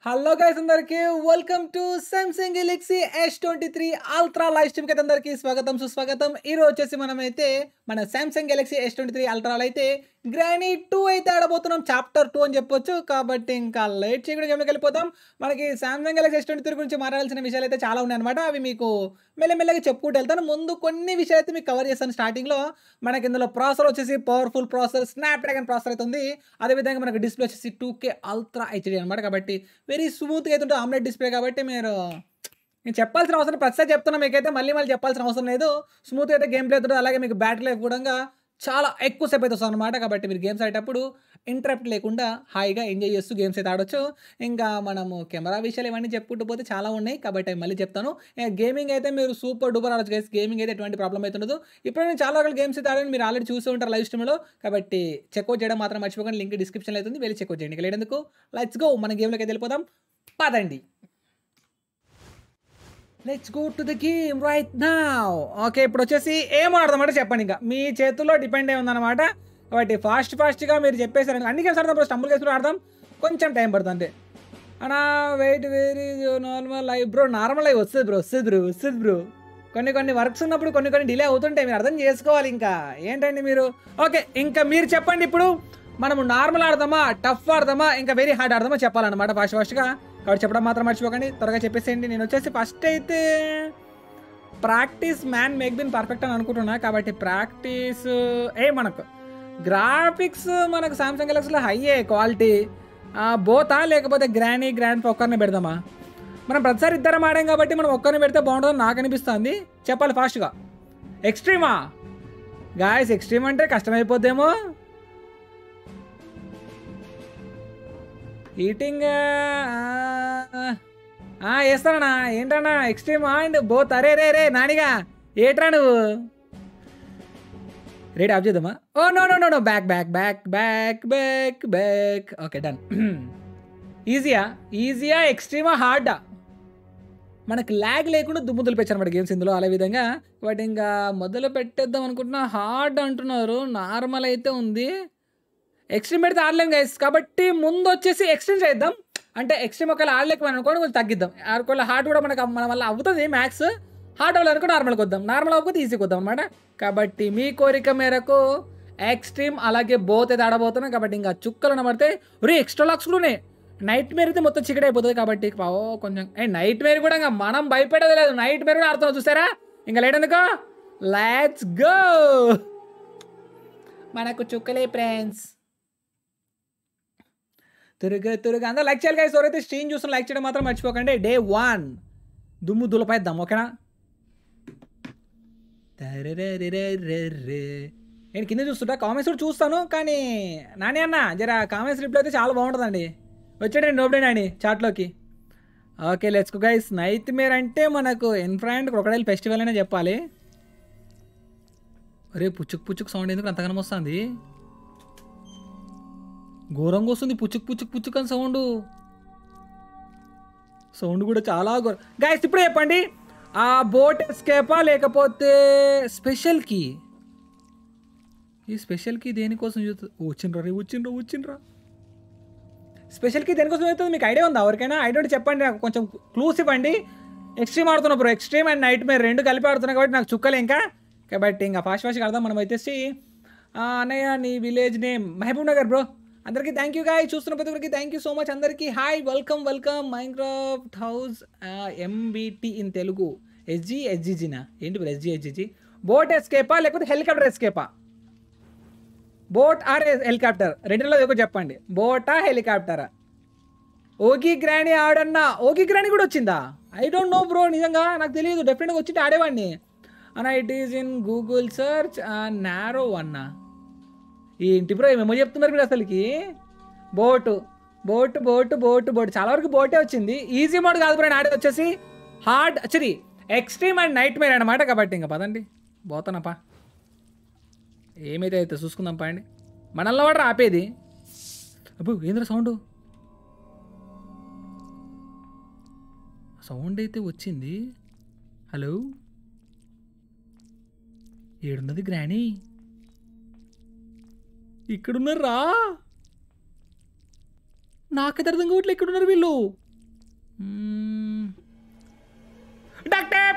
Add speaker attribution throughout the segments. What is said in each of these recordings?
Speaker 1: Hello guys అందరికి welcome to Samsung Galaxy S twenty three ultra live stream కి అందరికి స్వాగతం సుస్వాగతం ఈ రోజు వచ్చేసి మనం అయితే మన Samsung Galaxy S twenty three అల్ట్రాలో అయితే గ్రానీ టూ అయితే ఆడబోతున్నాం చాప్టర్ టూ అని చెప్పొచ్చు కాబట్టి ఇంకా లేట్ చేయకుండా గేమ్లోకి వెళ్ళిపోతాం మనకి Samsung Galaxy S twenty three గురించి మాట్లాడాల్సిన విషయాలు అయితే చాలా ఉన్నాయన్నమాట అవి మీకు మెల్లమెల్లగా చెప్పుకుంటూ వెళ్తాను ముందు కొన్ని విషయాలు అయితే మీకు కవర్ చేస్తాను స్టార్టింగ్లో మనకి ఇందులో ప్రాసెసర్ వచ్చేసి powerful processor Snapdragon processor అయితే ఉంది అదేవిధంగా మనకి డిస్ప్లే వచ్చేసి టూ కే అల్ట్రా హెచ్డి అనమాట కాబట్టి వెరీ స్మూత్గా అయితే ఉంటుంది ఆమ్లెట్ డిస్ప్లే కాబట్టి మీరు నేను చెప్పాల్సిన అవసరం ప్రతిసారి చెప్తున్నా మీకైతే మళ్ళీ మళ్ళీ చెప్పాల్సిన అవసరం లేదు స్మూత్గా అయితే గేమ్ ప్లే అవుతుంది అలాగే మీకు బ్యాటరీ లైఫ్ కూడా చాలా ఎక్కువ సేపు అయితే వస్తుంది అనమాట కాబట్టి మీరు గేమ్స్ ఆడేటప్పుడు ఇంటరప్ట్ లేకుండా హాయిగా ఎంజాయ్ చేస్తూ గేమ్స్ అయితే ఆడొచ్చు ఇంకా మనము కెమెరా విషయాలు ఇవన్నీ చెప్పుకుంటూ పోతే చాలా ఉన్నాయి కాబట్టి అవి మళ్ళీ చెప్తాను గేమింగ్ అయితే మీరు సూపర్ డూపర్ ఆడొచ్చు గైస్ గేమింగ్ అయితే ఎటువంటి ప్రాబ్లం అయితే ఉండదు ఇప్పుడు నేను చాలా రకాల గేమ్స్ అయితే ఆడాను మీరు ఆల్రెడీ చూస్తూ ఉంటారు లైవ్ స్ట్రీమ్లో కాబట్టి చెక్అవుట్ చేయడం మాత్రం మర్చిపోకండి లింక్ డిస్క్రిప్షన్లో అవుతుంది వెళ్ళి చెక్అవుట్ చేయండి ఇక లేదందుకు లెట్స్ గో మన గేమ్లోకి అయితే వెళ్ళిపోదాం పదండి let's go to the game right now okay ఇప్పుడు వచ్చేసి ఏం ఆడదామంటే చెప్పండి ఇంకా మీ చేతుల్లో డిపెండ్ అయి ఉందన్నమాట కాబట్టి ఫాస్ట్ ఫాస్ట్గా మీరు చెప్పేసారు అన్ని గేమ్స్ ఆడదాం బ్రో స్టంబుల్ గేమ్స్ కూడా ఆడదాం కొంచెం టైం పడుతుంది అంతే అన్నా wait very normal live bro normal live వస్తుంది బ్రో వస్తుంది బ్రో వస్తుంది బ్రో కొన్ని కొన్ని వర్క్స్ ఉన్నప్పుడు కొన్ని కొన్ని డిలే అవుతుంటాయి మీరు అర్థం చేసుకోవాలి ఇంకా ఏంటండి మీరు ఓకే ఇంకా మీరు చెప్పండి ఇప్పుడు మనము నార్మల్ ఆడదామా టఫ్ ఆడదామా ఇంకా వెరీ హార్డ్ ఆడదామా చెప్పాలన్నమాట ఫాస్ట్ ఫాస్ట్గా కాబట్టి చెప్పడం మాత్రం మర్చిపోకండి త్వరగా చెప్పేసేయండి నేను వచ్చేసి ఫస్ట్ అయితే practice man make been perfect అని అనుకుంటున్నా కాబట్టి ప్రాక్టీస్ ఏ మనకు గ్రాఫిక్స్ మనకు సామ్సంగ్ గెలాక్సీలో హైయే క్వాలిటీ బోతా లేకపోతే గ్రానీ గ్రాండ్ ఒక్కరిని పెడదామా మనం ప్రతిసారి ఇద్దరం ఆడాం కాబట్టి మనం ఒక్కరిని పెడితే బాగుంటుందని నాకు అనిపిస్తుంది చెప్పాలి ఫాస్ట్గా ఎక్స్ట్రీమా గాయస్ ఎక్స్ట్రీమ్ అంటే కష్టమైపోద్దేమో ఈటింగ్ వేస్తానన్నా ఏంటన్నా ఎక్స్ట్రీమ్ అండ్ బోత్ అరే రే రే నానిగా ఏట్రా నువ్వు రెడీ ఆఫ్ చేద్దామా oh no no no no back back back back back back okay done ఈజీయా ఈజీయా ఎక్స్ట్రీమా హార్డా మనకు ల్యాగ్ లేకుండా దుమ్ము దులిపించారు అనమాట గేమ్స్ ఇందులో అలా విధంగా బట్ ఇంకా మొదలు పెట్టేద్దాం అనుకుంటున్నా హార్డ్ అంటున్నారు నార్మల్ అయితే ఉంది ఎక్స్ట్రీమ్ పెడితే ఆడలేం గైస్ కాబట్టి ముందు వచ్చేసి ఎక్స్ట్రీమ్ చేద్దాం అంటే ఎక్స్ట్రీమ్ ఒకవేళ ఆడలేకపోయినా అనుకోండి కొంచెం తగ్గిద్దాం ఒకవేళ హార్డ్ కూడా మనకు మన వల్ల అవుతుంది మ్యాథ్స్ హార్డ్ అవ్వాలనుకో నార్మల్కి వద్దాం నార్మల్ అవ్వకపోతే ఈజీకి వద్దాం అనమాట కాబట్టి మీ కోరిక మేరకు ఎక్స్ట్రీమ్ అలాగే బోత్ అయితే ఆడబోతున్నాం కాబట్టి ఇంకా చుక్కలు నమడితే రే ఎక్స్ట్రా లాక్స్ కూడా నైట్ మేర్ అయితే మొత్తం చికెట్ అయిపోతుంది కాబట్టి పావో కొంచెం ఏ నైట్ మేర్ కూడా ఇంకా మనం భయపడేది లేదు నైట్ మేర్ కూడా ఆడుతున్నాం చూసారా ఇంకా లేట్ ఎందుకో లెట్స్ గో మనకు చుక్కలే ఫ్రెండ్స్ త్వరగా త్వరగా అందరూ లైక్ చేయాలి guys. ఎవరైతే స్ట్రీమ్ చూస్తున్న లైక్ చేయడం మాత్రం మర్చిపోకండి డే వన్ దుమ్ము దులపేద్దాం ఓకేనా తరరరరరరే. నేను కింద చూస్తుంటా కామెంట్స్ కూడా చూస్తాను కానీ నాని అన్న జర కామెంట్స్ రిప్లై అయితే చాలా బాగుంటుందండి వచ్చాడండి నోబడే నాని చాట్లోకి okay let's guys nightmare అంటే మనకు ఇన్ఫ్రాంట్ క్రొకడైల్ ఫెస్టివల్ అనే చెప్పాలి అరే పుచ్చుక్ పుచ్చుక్ సౌండ్ ఎందుకు అంతగానం వస్తుంది ఘోరంగా వస్తుంది పుచ్చుక్ పుచ్చుక్ పుచ్చుక్ అని సౌండ్ సౌండ్ కూడా చాలా ఘోరం గాయస్ ఇప్పుడే చెప్పండి ఆ బోట్ ఎస్కేపా లేకపోతే స్పెషల్ కీ ఈ స్పెషల్ కీ దేనికోసం చూస్తుంది వచ్చిండ్రా రే వచ్చిండ్రా వచ్చిండ్రా స్పెషల్ కీ దేనికోసం అవుతుంది మీకు ఐడియా ఉందా ఎవరికైనా ఐడియా ఉంటే చెప్పండి నాకు కొంచెం క్లూస్ ఇవ్వండి ఎక్స్ట్రీమ్ ఆడుతున్నా bro extreme and nightmare రెండు కలిపి ఆడుతున్నా కాబట్టి నాకు చుక్కలే ఇంకా కాబట్టి ఇంకా ఫాస్ట్ ఫాస్ట్గా ఆడదాం మనం వచ్చేసి ఆ, అన్నయ్య నీ village name Mahabubnagar bro అందరికీ థ్యాంక్ యూ గాయ్ చూస్తున్న ప్రతి ఒక్కరికి థ్యాంక్ యూ సో మచ్ అందరికీ hi welcome welcome Minecraft house MBT in Telugu SG ఎస్జీజీనా ఏంటి బ్రో ఎస్జీ ఎస్జీజీ బోట్ ఎస్కేపా లేకపోతే హెలికాప్టర్ ఎస్కేపా బోట్ ఆర్ హెలికాప్టర్ రెండులో ఏదో చెప్పండి బోటా హెలికాప్టరా ఓగి గ్రాణి ఆడన్నా ఓగి గ్రాణి కూడా వచ్చిందా ఐ డోంట్ నో బ్రో నిజంగా నాకు తెలియదు డెఫినెట్గా వచ్చింటే ఆడేవాడిని అన్న it is in Google search నారో అన్నా ఏంటి బ్రో ఏమేమో చెప్తున్నారు మీరు అసలుకి boat boat boat boat boat చాలా వరకు బోటే వచ్చింది ఈజీ మోడ్ కాదు బ్రో ఆడేది వచ్చేసి హార్డ్ సరి ఎక్స్ట్రీమ్ అండ్ నైట్ మేర్ అనమాట కాబట్టి ఇంకా పదండి పోతానప్పా ఏమైతే అయితే చూసుకుందాం పాండి మనల్లో వాడు ఆపేది అబ్బో ఏంద్ర సౌండ్ సౌండ్ అయితే వచ్చింది హలో ఏడున్నది గ్రానీ ఇక్కడున్నారా నాకైతే అర్థం కావట్లే ఎక్కడున్నారు వీళ్ళు మ్మ్. డక్ టేప్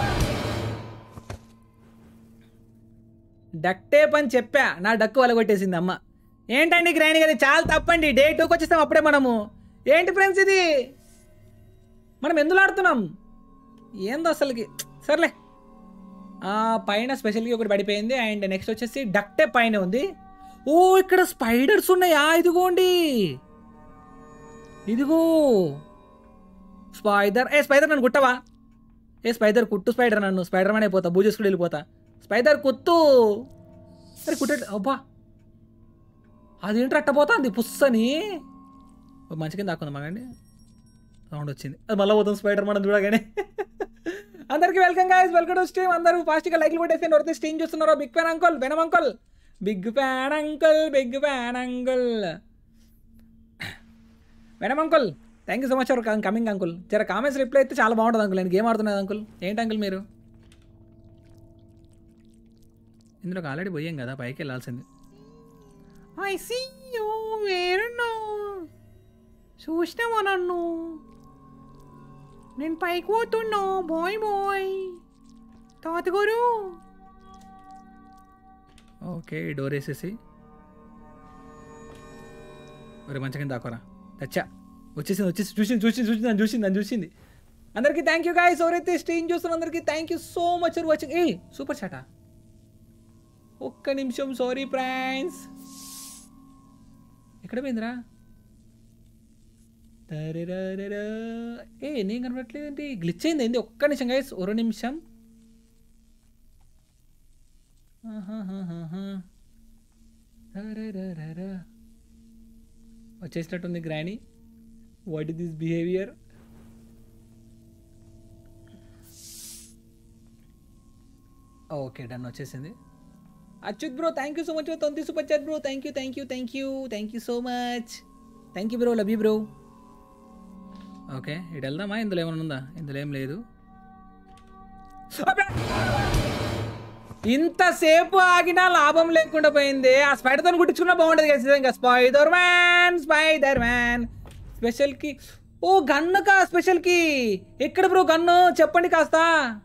Speaker 1: డక్ టేప్ అని చెప్పా నా డక్కు వలగొట్టేసింది అమ్మ ఏంటండి గ్రాండ్ గారి చాలా తప్పండి డే టూకి వచ్చేస్తాం అప్పుడే మనము ఏంటి ఫ్రెండ్స్ ఇది మనం ఎందులో ఆడుతున్నాం ఏందో అసలుకి సర్లే ఆ, పైన స్పెషల్గా ఒకటి పడిపోయింది అండ్ నెక్స్ట్ వచ్చేసి డక్టే పైన ఉంది ఓ ఇక్కడ స్పైడర్స్ ఉన్నాయా ఇదిగోండి ఇదిగో స్పైడర్ ఏ స్పైడర్ నన్ను కుట్టవా ఏ స్పైడర్ కుట్టు స్పైడర్ నన్ను స్పైడర్ మ్యాన్ అయిపోతా బూ చేసుకుని వెళ్ళిపోతా స్పైడర్ కుత్తు అరే కుట్ట అబ్బా అదేంటి అట్టపోతుంది పుస్సని ఓ మంచి కింద దాక్కుంది మగండి సౌండ్ వచ్చింది అది మళ్ళీ పోతుంది స్పైడర్ మనం చూడగానే అందరికీ welcome guys welcome to stream అందరూ ఫాస్ట్గా లైక్లు కొట్టేసి ఎవరైతే స్ట్రీమ్ చూస్తున్నారో big fan uncle venom uncle big fan uncle big fan uncle venom uncle thank you so much for coming uncle జర కామెంట్స్ రిప్లై అయితే చాలా బాగుంటుంది అంకుల్ నేను గేమ్ ఆడుతున్నది అంకుల్ ఏంటి అంకుల్ మీరు ఇందులోకి ఆల్రెడీ పోయాం కదా పైకి వెళ్ళాల్సింది ఐ సీ యూ వేరున్నా చూసినావా నన్ను నేను పైకి పోతున్నా బాయ్ బాయ్ తాతగారు ఓకే ఈ డోర్ వేసేసి ఒరే మంచిగా దాకోరా తెచ్చా వచ్చేసింది వచ్చేసి చూసింది చూసింది చూసింది నన్ను చూసింది నన్ను చూసింది అందరికీ థ్యాంక్ యూ గాయస్ ఎవరైతే స్ట్రీమ్ చూస్తున్న అందరికీ thank you so much for watching ఏ సూపర్ చాటా ఒక్క నిమిషం సారీ ఫ్రాన్స్ ఎక్కడ పోయిందిరా తరరరరా. ఏ నేను కనపడట్లేదండి గ్లిచ్ అయింది ఏంది ఒక్క నిమిషం గైస్ ఒక నిమిషం ఆహాహాహాహా. తరరరరా. వచ్చేసినట్టుంది granny what is this behaviour okay done వచ్చేసింది Achyut bro thank you so much తొంతి super chat bro thank you thank you thank you thank you so much thank you bro love you bro okay ఇటు వెళ్దామా ఇందులో ఏమైనా ఉందా ఇందులో ఏం లేదు అబ్బే! ఇంతసేపు ఆగినా లాభం లేకుండా పోయింది ఆ స్పైడర్తో కుట్టించుకున్నా బాగుంటుంది కదా నిజంగా స్పైడర్ మ్యాన్ స్పైడర్ మ్యాన్ స్పెషల్కి ఓ గన్ను కా స్పెషల్కి ఎక్కడ బ్రో గన్ను చెప్పండి కాస్త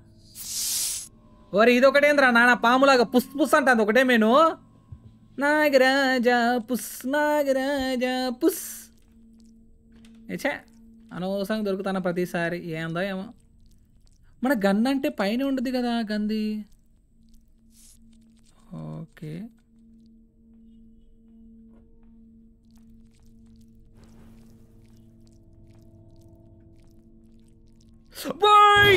Speaker 1: ఓరే ఇది ఒకటేంద్రా నాన్న పాములాగా పుస్ పుస్ అంటుంది ఒకటే మేను నాగరాజా పుస్ నాగరాజా పుస్ ఏచా అనవసరంగా దొరుకుతాను ప్రతిసారి ఏందో ఏమో మన గన్ అంటే పైన ఉండదు కదా గంది ఓకే బాయ్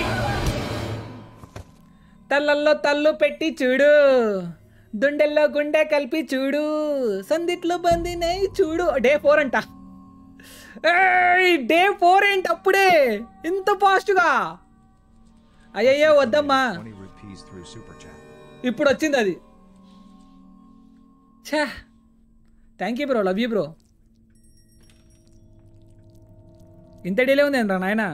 Speaker 1: తల్లల్లో తల్లు పెట్టి చూడు దుండెల్లో గుండె కలిపి చూడు సందిట్లో బందినై చూడు డే ఫోర్ అంట ఏయ్, డే ఫోర్ ఏంటి అప్పుడే ఇంత ఫాస్ట్గా అయ్యయ్యో వద్దమ్మా
Speaker 2: 20 rupees through Super Chat.
Speaker 1: ఇప్పుడు వచ్చింది అది ఛా thank you bro love you bro ఇంత డీలే ఉంది రా నాయన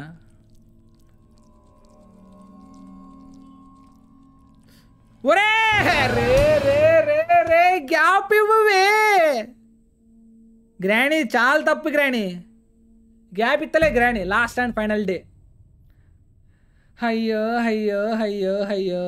Speaker 1: ఒరే రే రే రే రే గ్యాప్ ఇవ్వవే గ్రాణి చాలా తప్పు గ్రాణి గ్యాప్ ఇత్తలే granny last and final day అయ్యో అయ్యో అయ్యో అయ్యో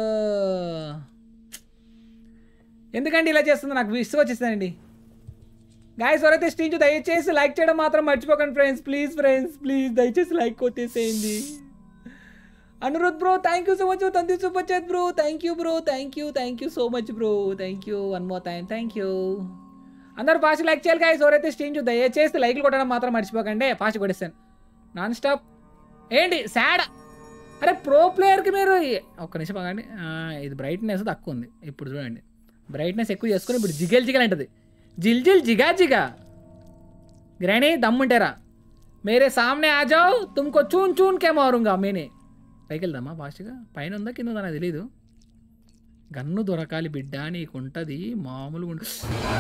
Speaker 1: ఎందుకంటే ఇలా చేస్తుంది నాకు విసుగు వచ్చేసిందండి గాయస్ ఎవరైతే స్టీచ్ దయచేసి లైక్ చేయడం మాత్రం మర్చిపోకండి ఫ్రెండ్స్ ప్లీజ్ ఫ్రెండ్స్ ప్లీజ్ దయచేసి లైక్ కొట్టేసేయండి Anirudh bro thank you so much తంది super chat bro thank you bro thank you thank you so much bro thank you one more time thank you అందరూ fast like చేయాలి guys ఎవరైతే stream చూ దయచేసి లైక్లు కొట్టడం మాత్రం మర్చిపోకండి ఫాస్ట్ కొట్టేస్తాను నాన్ స్టాప్ ఏంటి సాడ్ అరే ప్రో ప్లేయర్కి మీరు ఒక్క నిమిషం ఆగండి ఆ, ఇది బ్రైట్నెస్ తక్కువ ఉంది ఇప్పుడు చూడండి బ్రైట్నెస్ ఎక్కువ చేసుకుని ఇప్పుడు జిగేల్ జిగల్ అంటది జిల్ జిల్ జిగా జిగా గ్రానీ దమ్ముంటారా మేరే సామ్నే ఆ జాओ తుమ్కో చూన్ చూన్ కే మారుంగా మేనే పైకి వెళ్దామా ఫాస్ట్గా పైన ఉందా కింద ఉందా నాకు తెలీదు గన్ను దొరకాలి బిడ్డ నీకుంటది మామూలుగా ఉండు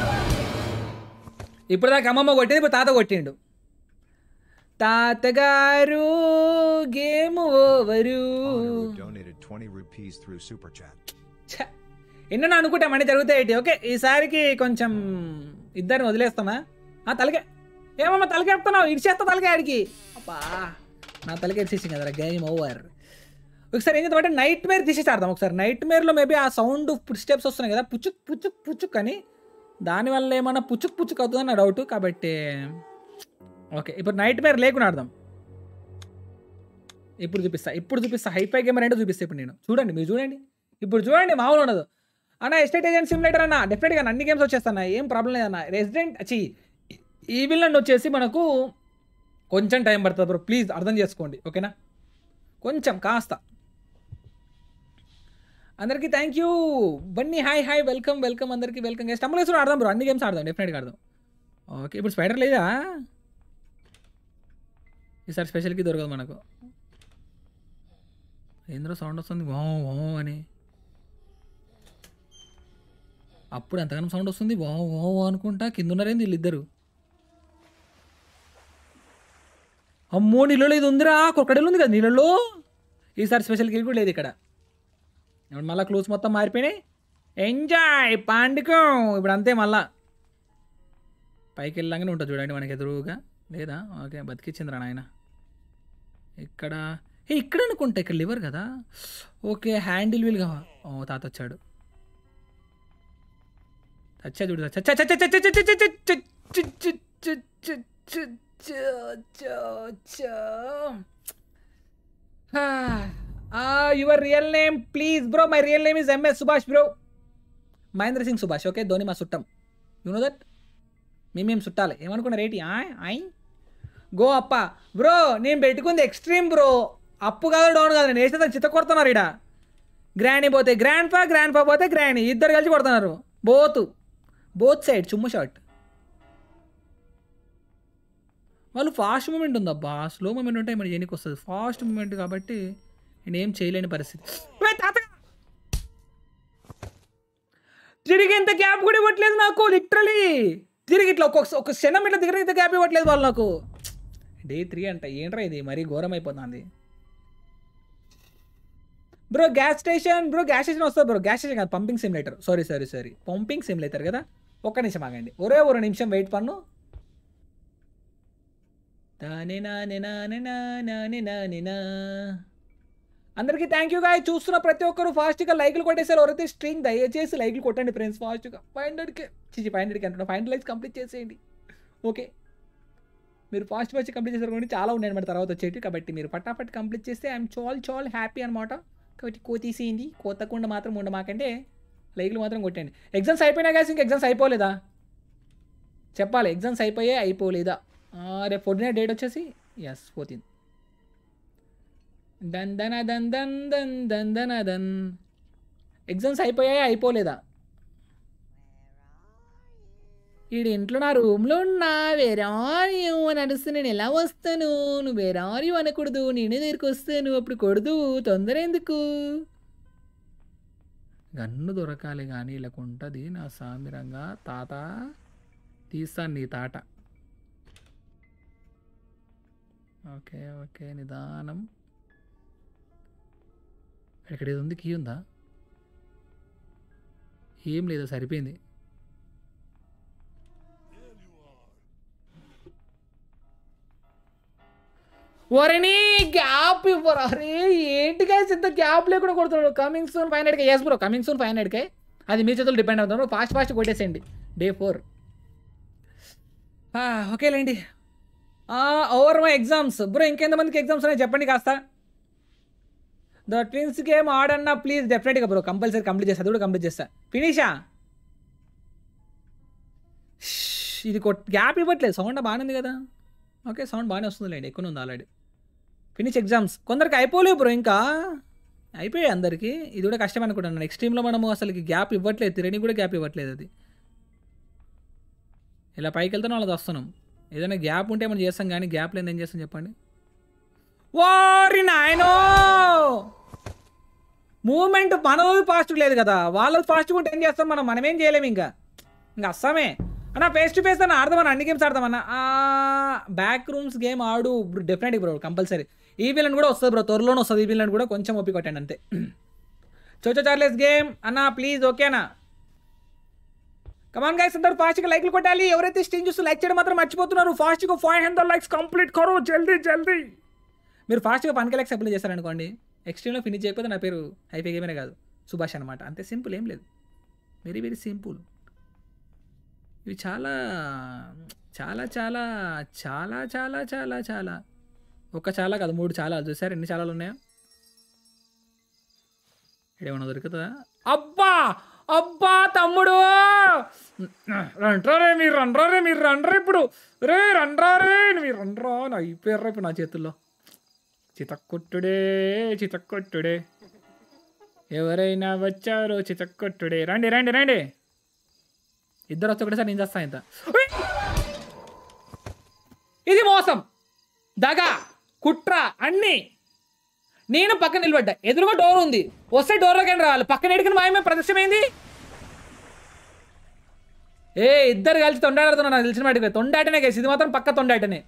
Speaker 1: ఇప్పుడు దాకా అమ్మమ్మ కొట్టింది ఇప్పుడు తాత కొట్టిండు తాతగారు game over
Speaker 2: Honoru donated 20 rupees through Super Chat.
Speaker 1: ఛ! ఎన్నో అనుకుంటామని జరుగుతాయి ఓకే ఈసారికి కొంచెం ఇద్దరిని వదిలేస్తామా ఆ తలకే ఏమమ్మా తలకేపుతున్నావు ఇడిచేస్తా తలకే ఆడికి అబ్బా నా తలకి ఎడిసేసింది కదా గేమ్ ఓవర్ ఒకసారి ఏం చేద్దామంటే నైట్ మేర్ తీసేసి ఆడదాం ఒకసారి నైట్ మేర్లో మేబీ ఆ సౌండ్ ఫుడ్ స్టెప్స్ వస్తున్నాయి కదా పుచ్చుక్ పుచ్చుక్ పుచ్చుక్ అని దానివల్ల ఏమన్నా పుచ్చుక్ పుచ్చుక్ అవుతుందని నా డౌట్ కాబట్టి ఓకే ఇప్పుడు నైట్ మేర్ లేకుండా ఆడదాం ఇప్పుడు చూపిస్తా ఇప్పుడు చూపిస్తా హైఫై గేమ్ రెండో చూపిస్తా ఇప్పుడు నేను చూడండి మీరు చూడండి ఇప్పుడు చూడండి మామూలు ఉండదు అన్న ఎస్టేట్ ఏజెంట్ సిమ్యులేటర్ అన్న డెఫినెట్గా అన్ని గేమ్స్ వచ్చేస్తాయి ఏం ప్రాబ్లం లేదన్న రెసిడెంట్ వచ్చి ఈ విలన్ వచ్చేసి మనకు కొంచెం టైం పడుతుంది బ్రో ప్లీజ్ అర్థం చేసుకోండి ఓకేనా కొంచెం కాస్త అందరికీ thank you Bunny hi hi welcome welcome అందరికీ వెల్కమ్ గెస్ట్ అమ్మలు వేసుకుని ఆడదాం బ్రో అన్ని గేమ్స్ ఆడదాం డెఫినెట్గా ఆడదాం ఓకే ఇప్పుడు స్పైడర్ లేదా ఈసారి స్పెషల్కి దొరకదు మనకు ఏంద్రో సౌండ్ వస్తుంది వో వో అని అప్పుడు ఎంతగానో సౌండ్ వస్తుంది వో వో అనుకుంటా కింద ఉన్నారేంది వీళ్ళిద్దరు అమ్మో నీళ్ళలో ఇది ఉందిరా కొక్కడలు ఉంది కదా నీళ్ళలో ఈసారి స్పెషల్ కిల్ కూడా లేదు ఇక్కడ ఇప్పుడు మళ్ళీ క్లూస్ మొత్తం మారిపోయినాయి ఎంజాయ్ పాండుకం ఇప్పుడు అంతే మళ్ళా పైకి వెళ్ళాగానే ఉంటుంది చూడండి మనకి ఎదురుగా లేదా ఓకే బతికిచ్చిందిరా నాయన ఇక్కడ ఏ ఇక్కడ అనుకుంటా ఇక్కడ లివర్ కదా ఓకే హ్యాండిల్ వీల్ కావా ఓ తాత వచ్చాడు చచ్చా చూడు చచ్చా చచ్చా చచ్చా చచ్చా చచ్చా చచ్చా చచ్చా చచ్చా చచ్చా your real name please bro my real name is MS Subhash bro Mahendra Singh Subhash okay Dhoni మా చుట్టం యు నో దట్ మేమేం చుట్టాలి ఏమనుకున్నారు రేటి ఆయ్ గో అప్ప బ్రో నేను పెట్టుకుంది ఎక్స్ట్రీమ్ బ్రో అప్పు కాదు డౌన్ కాదు నేను వేసేది చిత్త కొడుతున్నారు ఇడ గ్రాండీ పోతే గ్రాండ్ ఫా గ్రాండ్ ఫా పోతే గ్రాండీ ఇద్దరు కలిసి కొడుతున్నారు బోత్ బోత్ సైడ్ చుమ్ము షాట్ వాళ్ళు ఫాస్ట్ మూమెంట్ ఉందబ్బా స్లో మూమెంట్ ఉంటే మరి ఎనికి వస్తుంది ఫాస్ట్ మూమెంట్ కాబట్టి నేను ఏం చేయలేని పరిస్థితి ఓయ్ తాతగా! తిరిగి ఇంత గ్యాప్ కూడా ఇవ్వట్లేదు నాకు లిటరలీ తిరిగి ఇట్లా ఒక్కొక్క ఒక క్షణం ఇట్లా తిరిగి ఇంత గ్యాప్ ఇవ్వట్లేదు వాళ్ళు నాకు డే త్రీ అంట ఏంట్రా ఇది మరీ ఘోరం అయిపోతుంది bro gas station bro gas station వస్తుంది బ్రో గ్యాస్ స్టేషన్ కాదు pumping simulator sorry sorry sorry pumping simulator కదా ఒక్క నిమిషం ఆగండి ఒరే ఒక నిమిషం వెయిట్ పన్ను తానే నానే నానే నానే నానే నా. అందరికీ థ్యాంక్ యూ గాయ చూస్తున్న ప్రతి ఒక్కరు ఫాస్ట్గా లైక్లు కొట్టేసారు ఎవరైతే స్ట్రింగ్ దయచేసి లైక్లు కొట్టండి ఫ్రెండ్స్ ఫాస్ట్గా ఫైవ్ హండ్రెడ్కి చిచి ఫైవ్ హండ్రెడ్కి అంటున్నా ఫైవ్ హండ్రెడ్ లైక్స్ కంప్లీట్ చేసేయండి ఓకే మీరు ఫాస్ట్ ఫాస్ట్ కంప్లీట్ చేశారు కాబట్టి చాలా ఉన్నాయి అనమాట తర్వాత వచ్చేటి కాబట్టి మీరు పటాపట్ కంప్లీట్ చేస్తే ఐఎమ్ చాల్ చాల్ హ్యాపీ అనమాట కాబట్టి కోతీసేయండి కోతకుండా మాత్రం ఉండమాకంటే లైక్లు మాత్రం కొట్టండి ఎగ్జామ్స్ అయిపోయినా కానీ ఇంకా ఎగ్జామ్స్ అయిపోలేదా చెప్పాలి ఎగ్జామ్స్ అయిపోయే అయిపోలేదా ఆ, రేపు పొద్దునే డేట్ వచ్చేసి ఎస్ ఫోర్టీన్ దన్ దన దన్ దన్ దన్ దన్ దన దన్ ఎగ్జామ్స్ అయిపోయాయా అయిపోలేదా ఈడు ఇంట్లో నా రూమ్లో ఉన్నా వేరే ఆర్యూ అని అనిస్తే నేను ఎలా వస్తాను నువ్వు వేరే ఆర్యూ అనకూడదు నేనే దగ్గరికి వస్తాను అప్పుడు కొడదు తొందర ఎందుకు గన్ను దొరకాలి కానీ లేకుంటుంది నా సామిరంగా తాత తీస్తాను నీ తాట ఓకే ఓకే నిదానం ఇక్కడ ఏది ఉంది కీ ఉందా ఏం లేదా సరిపోయింది ఒరేని గ్యాప్ ఇవ్వరు అరే ఏంటి గైస్ ఇంత గ్యాప్ లేకుండా కొడుతున్నాడు కమింగ్ సూన్ ఫైవ్ హండ్రెడ్కే yes bro coming soon five హండ్రెడ్కే అది మీ చేతులు డిపెండ్ అవుతున్నారు ఫాస్ట్ ఫాస్ట్ కొట్టేసేయండి డే ఫోర్ ఓకేలేండి ఓవర్ మై ఎగ్జామ్స్ బ్రో ఇంకెంతమందికి ఎగ్జామ్స్ ఉన్నాయి చెప్పండి కాస్త ద ట్విన్స్ గేమ్ ఆడన్నా ప్లీజ్ డెఫినెట్గా బ్రో కంపల్సరీ కంప్లీట్ చేస్తా అది కూడా కంప్లీట్ చేస్తా ఫినిషా ఇది కొట్ గ్యాప్ ఇవ్వట్లేదు సౌండ్ బాగానే ఉంది కదా ఓకే సౌండ్ బాగానే వస్తుందిలేండి ఎక్కువ ఉంది ఆల్రెడీ ఫినిష్ ఎగ్జామ్స్ కొందరికి అయిపోలేవు బ్రో ఇంకా అయిపోయాయి అందరికీ ఇది కూడా కష్టం అనుకుంటున్నాను నెక్స్ట్ టీంలో మనము అసలు గ్యాప్ ఇవ్వట్లేదు తిరని కూడా గ్యాప్ ఇవ్వట్లేదు అది ఇలా పైకి వెళ్తాను వాళ్ళది వస్తున్నాం ఏదైనా గ్యాప్ ఉంటే మనం చేస్తాం కానీ గ్యాప్ లేదు ఏం చేస్తాం చెప్పండి ఓరి నాయనో మూమెంట్ మనది ఫాస్ట్ లేదు కదా వాళ్ళది ఫాస్ట్గా ఉంటే ఏం చేస్తాం మనం మనమేం చేయలేము ఇంకా ఇంకా అస్సామే అన్న ఫేస్ టు ఫేస్ అన్న ఆడదామన్న అన్ని గేమ్స్ ఆడదామన్న బ్యాక్ రూమ్స్ గేమ్ ఆడు డెఫినెట్గా బ్రో కంపల్సరీ ఈ విలన్ కూడా వస్తుంది బ్రో త్వరలోనే వస్తుంది ఈ విలన్ కూడా కొంచెం ఒప్పి కొట్టండి అంతే చోచో చార్లెస్ గేమ్ అన్న ప్లీజ్ ఓకేనా కమాన్ గైస్ అందరూ ఫాస్ట్గా లైక్లు కొట్టాలి ఎవరైతే స్ట్రీమ్ చూస్తూ లైక్ చేయడం మాత్రం మర్చిపోతున్నారు ఫాస్ట్గా ఫైవ్ హండ్రెడ్ లైక్స్ కంప్లీట్ కరో జల్దీ జల్దీ మీరు ఫాస్ట్గా వన్ కే లైక్స్ అప్లై చేశారనుకోండి ఎక్స్ట్రీమ్లో ఫినిష్ చేయకపోతే నా పేరు హైఫై గేమేనే కాదు సుభాష్ అనమాట అంతే సింపుల్ ఏం లేదు వెరీ వెరీ సింపుల్ ఇవి చాలా చాలా చాలా చాలా చాలా చాలా చాలా ఒక చాలా కాదు మూడు చాలా చూసారు ఎన్ని చాలాలు ఉన్నాయో ఏమన్నా దొరుకుతుందా అబ్బా అబ్బా తమ్ముడు రండ్రా రే మీరు రండ్రా రే మీరు రండ్రా ఇప్పుడు రే రండ్రా రే మీరు రండ్రా నా అయిపోయారా ఇప్పుడు నా చేతుల్లో చితక్కొట్టుడే చితక్కొట్టుడే ఎవరైనా వచ్చారో చితక్కొట్టుడే రండి రండి రండి ఇద్దరు వచ్చి ఒకటేసారి నేను చేస్తాను ఇంత ఉయ్! ఇది మోసం దగ కుట్ర అన్నీ నేను పక్కన నిలబడ్డా ఎదురుగా డోర్ ఉంది వస్తే డోర్లోకి రావాలి పక్కన ఎడికిన మాయమే ప్రదర్శమైంది ఏ ఇద్దరు కలిసి తొండాడుతున్నా నాకు తెలిసిన వాటికి తొండాటనే కేసు ఇది మాత్రం పక్క తొండాటనే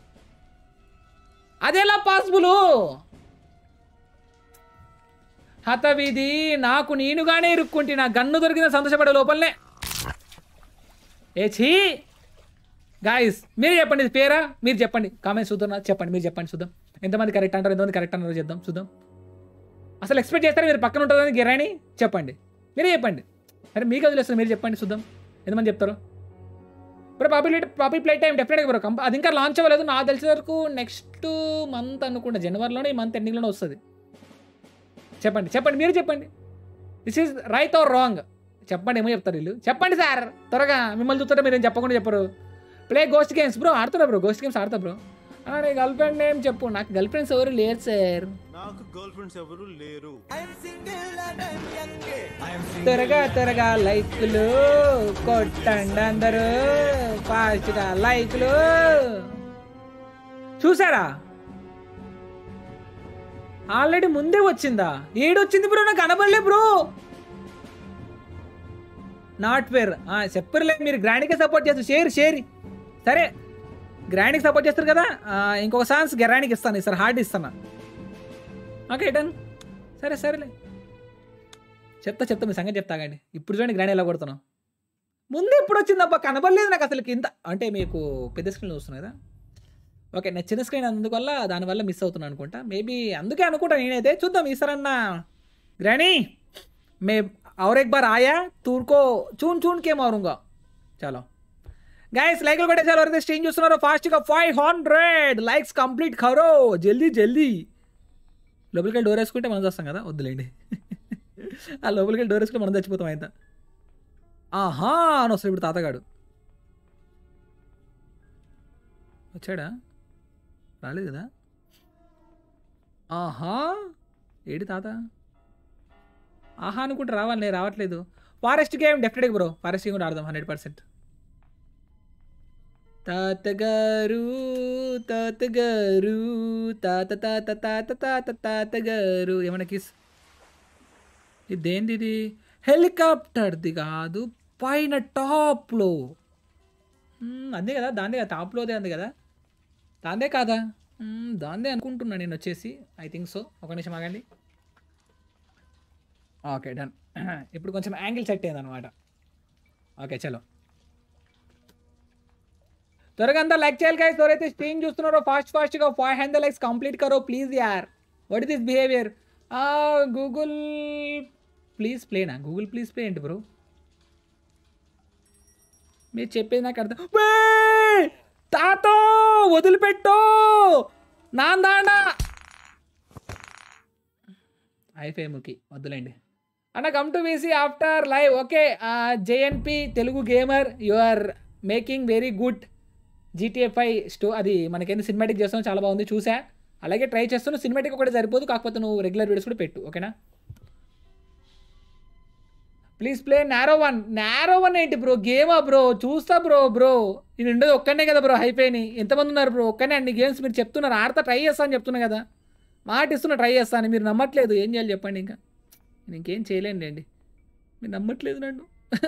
Speaker 1: అదెలా పాసిబుల్ హతవిధి నాకు నేనుగానే ఇరుక్కుంటే నా గన్ను దొరికిన సంతోషపడే లోపలనే ఏ ఛీ గాయస్ మీరు చెప్పండి ఇది పేరా మీరు చెప్పండి కామెంట్స్ చూద్దాం చెప్పండి మీరు చెప్పండి చూద్దాం ఎంతమంది కరెక్ట్ అంటారు ఎంతమంది కరెక్ట్ అంటారో చేద్దాం చూద్దాం అసలు ఎక్స్పెక్ట్ చేస్తారు మీరు పక్కన ఉంటుందని గిరాని చెప్పండి మీరే చెప్పండి అరే మీకు వదిలేస్తారు మీరు చెప్పండి చూద్దాం ఎంతమంది చెప్తారు బ్రో పాపీ పాపీ ప్లే టైం డెఫినెట్గా బ్రో కంప అది ఇంకా లాంచ్ అవ్వలేదు నాకు తెలిసే వరకు నెక్స్ట్ మంత్ అనుకుంటా జనవరిలోనే ఈ మంత్ ఎండింగ్లోనే వస్తుంది చెప్పండి చెప్పండి మీరు చెప్పండి this is right or wrong చెప్పండి ఏమో చెప్తారు వీళ్ళు చెప్పండి సార్ త్వరగా మిమ్మల్ని చూస్తుంటే మీరు ఏం చెప్పకుండా చెప్పరు ప్లే గోస్ట్ గేమ్స్ బ్రో ఆడుతున్నా బ్రో గోస్ట్ గేమ్స్ ఆడతా బ్రో నీ గర్ల్ ఫ్రెండ్ నేమ్ చెప్పు నాకు గర్ల్ ఫ్రెండ్స్ ఎవరు లేరు సార్
Speaker 3: నాకు గర్ల్ ఫ్రెండ్స్ ఎవరు లేరు
Speaker 1: త్వరగా త్వరగా లైక్లు కొట్టండి అందరూ ఫాస్ట్గా లైక్లు చూసారా ఆల్రెడీ ముందే వచ్చిందా ఏడొచ్చింది బ్రో నాకు కనబడలే బ్రో నాట్ ఫేర్ చెప్పరులే మీరు గ్రాండ్కే సపోర్ట్ చేస్తారు షేర్ షేర్ సరే గ్రాండ్కి సపోర్ట్ చేస్తారు కదా ఆ, ఇంకొక సాన్స్ గ్రాండ్కి ఇస్తాను ఈసారి హార్డ్ ఇస్తాను ఓకే డన్ సరే సరేలే చెప్తా చెప్తా మీ సంగతి చెప్తాగండి ఇప్పుడు చూడండి గ్రాండ్ ఎలా కొడుతున్నాం ముందు ఎప్పుడు వచ్చిందబ్బా కనబడలేదు నాకు అసలు కింద అంటే మీకు పెద్ద స్క్రీన్ చూస్తున్నాయి కదా ఓకే నేను చిన్న స్క్రీన్ అందువల్ల దానివల్ల మిస్ అవుతున్నాను అనుకుంటా మేబీ అందుకే అనుకుంటా నేనైతే చూద్దాం ఈసారన్నా గ్రానీ మే और एक बार आया तूर को चून चून के मारूंगा चलो గైస్ లైక్లు కొట్టేసారు ఎవరైతే స్ట్రీమ్ చూస్తున్నారో ఫాస్ట్గా ఫైవ్ హండ్రెడ్ లైక్స్ కంప్లీట్ కరో జల్దీ జల్దీ లోపలికి వెళ్ళి డోర్ వేసుకుంటే మనం చేస్తాం కదా వద్దులేండి ఆ లోపలికి వెళ్ళి డోర్ వేసుకుంటే మనం చచ్చిపోతాం ఆయన ఆహా అని వస్తాడు ఇప్పుడు తాతగాడు వచ్చాడా రాలేదు కదా ఆహా ఏడి తాత ఆహా అనుకుంటే రావాలి నేను రావట్లేదు ఫారెస్ట్ గేమ్ డెఫినెట్గా బ్రో ఫారెస్ట్ గేమ్ కూడా ఆడదాం హండ్రెడ్ పర్సెంట్ తాతగారు తాతగారు తాత తాత తాత తాత తాతగారు ఏమన్నా కిస్ ఇదేంది ఇది హెలికాప్టర్ది కాదు పైన టాప్లో మ్మ్, అందే కదా దాందే కదా టాప్లోదే అంది కదా దాందే కాదా మ్మ్, దాందే అనుకుంటున్నా నేను వచ్చేసి ఐ థింక్ సో ఒక నిమిషం ఆగండి ఓకే డన్ ఇప్పుడు కొంచెం యాంగిల్ సెట్ అయింది అనమాట ఓకే చలో త్వరగా అంతా లైక్ చేయాలి guys. ఎవరైతే స్క్రీన్ చూస్తున్నారో ఫాస్ట్ ఫాస్ట్గా ఫైవ్ హండ్రెడ్ లైక్స్ కంప్లీట్ కరో ప్లీజ్ యార్ what is this behaviour Google please ప్లేనా గూగుల్ ప్లీజ్ ప్లే ఏంటి బ్రో మీరు చెప్పేది నాకు అర్థం వే! తాతో వదిలిపెట్టు నాందాండా ఐఫేముకి వద్దులేండి అన్న come to VC after live okay JNP Telugu gamer you are making very good GTA five స్టో అది మనకేంది సినిమాటిక్ చేస్తాం చాలా బాగుంది చూసా అలాగే ట్రై చేస్తున్నావు సినిమాటిక్ ఒకటి సరిపోదు కాకపోతే నువ్వు రెగ్యులర్ వీడియోస్ కూడా పెట్టు ఓకేనా please play narrow one narrow one ఏంటి బ్రో గేమా బ్రో చూస్తా బ్రో బ్రో నేను ఉండేది ఒక్కనే కదా బ్రో హైపోయినాయి ఎంతమంది ఉన్నారు బ్రో ఒక్కనే అన్ని గేమ్స్ మీరు చెప్తున్నారు ఆడతా ట్రై చేస్తా అని చెప్తున్నా కదా మాట ఇస్తున్నా ట్రై చేస్తాను మీరు నమ్మట్లేదు ఏం చేయాలి చెప్పండి ఇంకా నేను ఇంకేం చేయలేండి అండి మీరు నమ్మట్లేదు నన్ను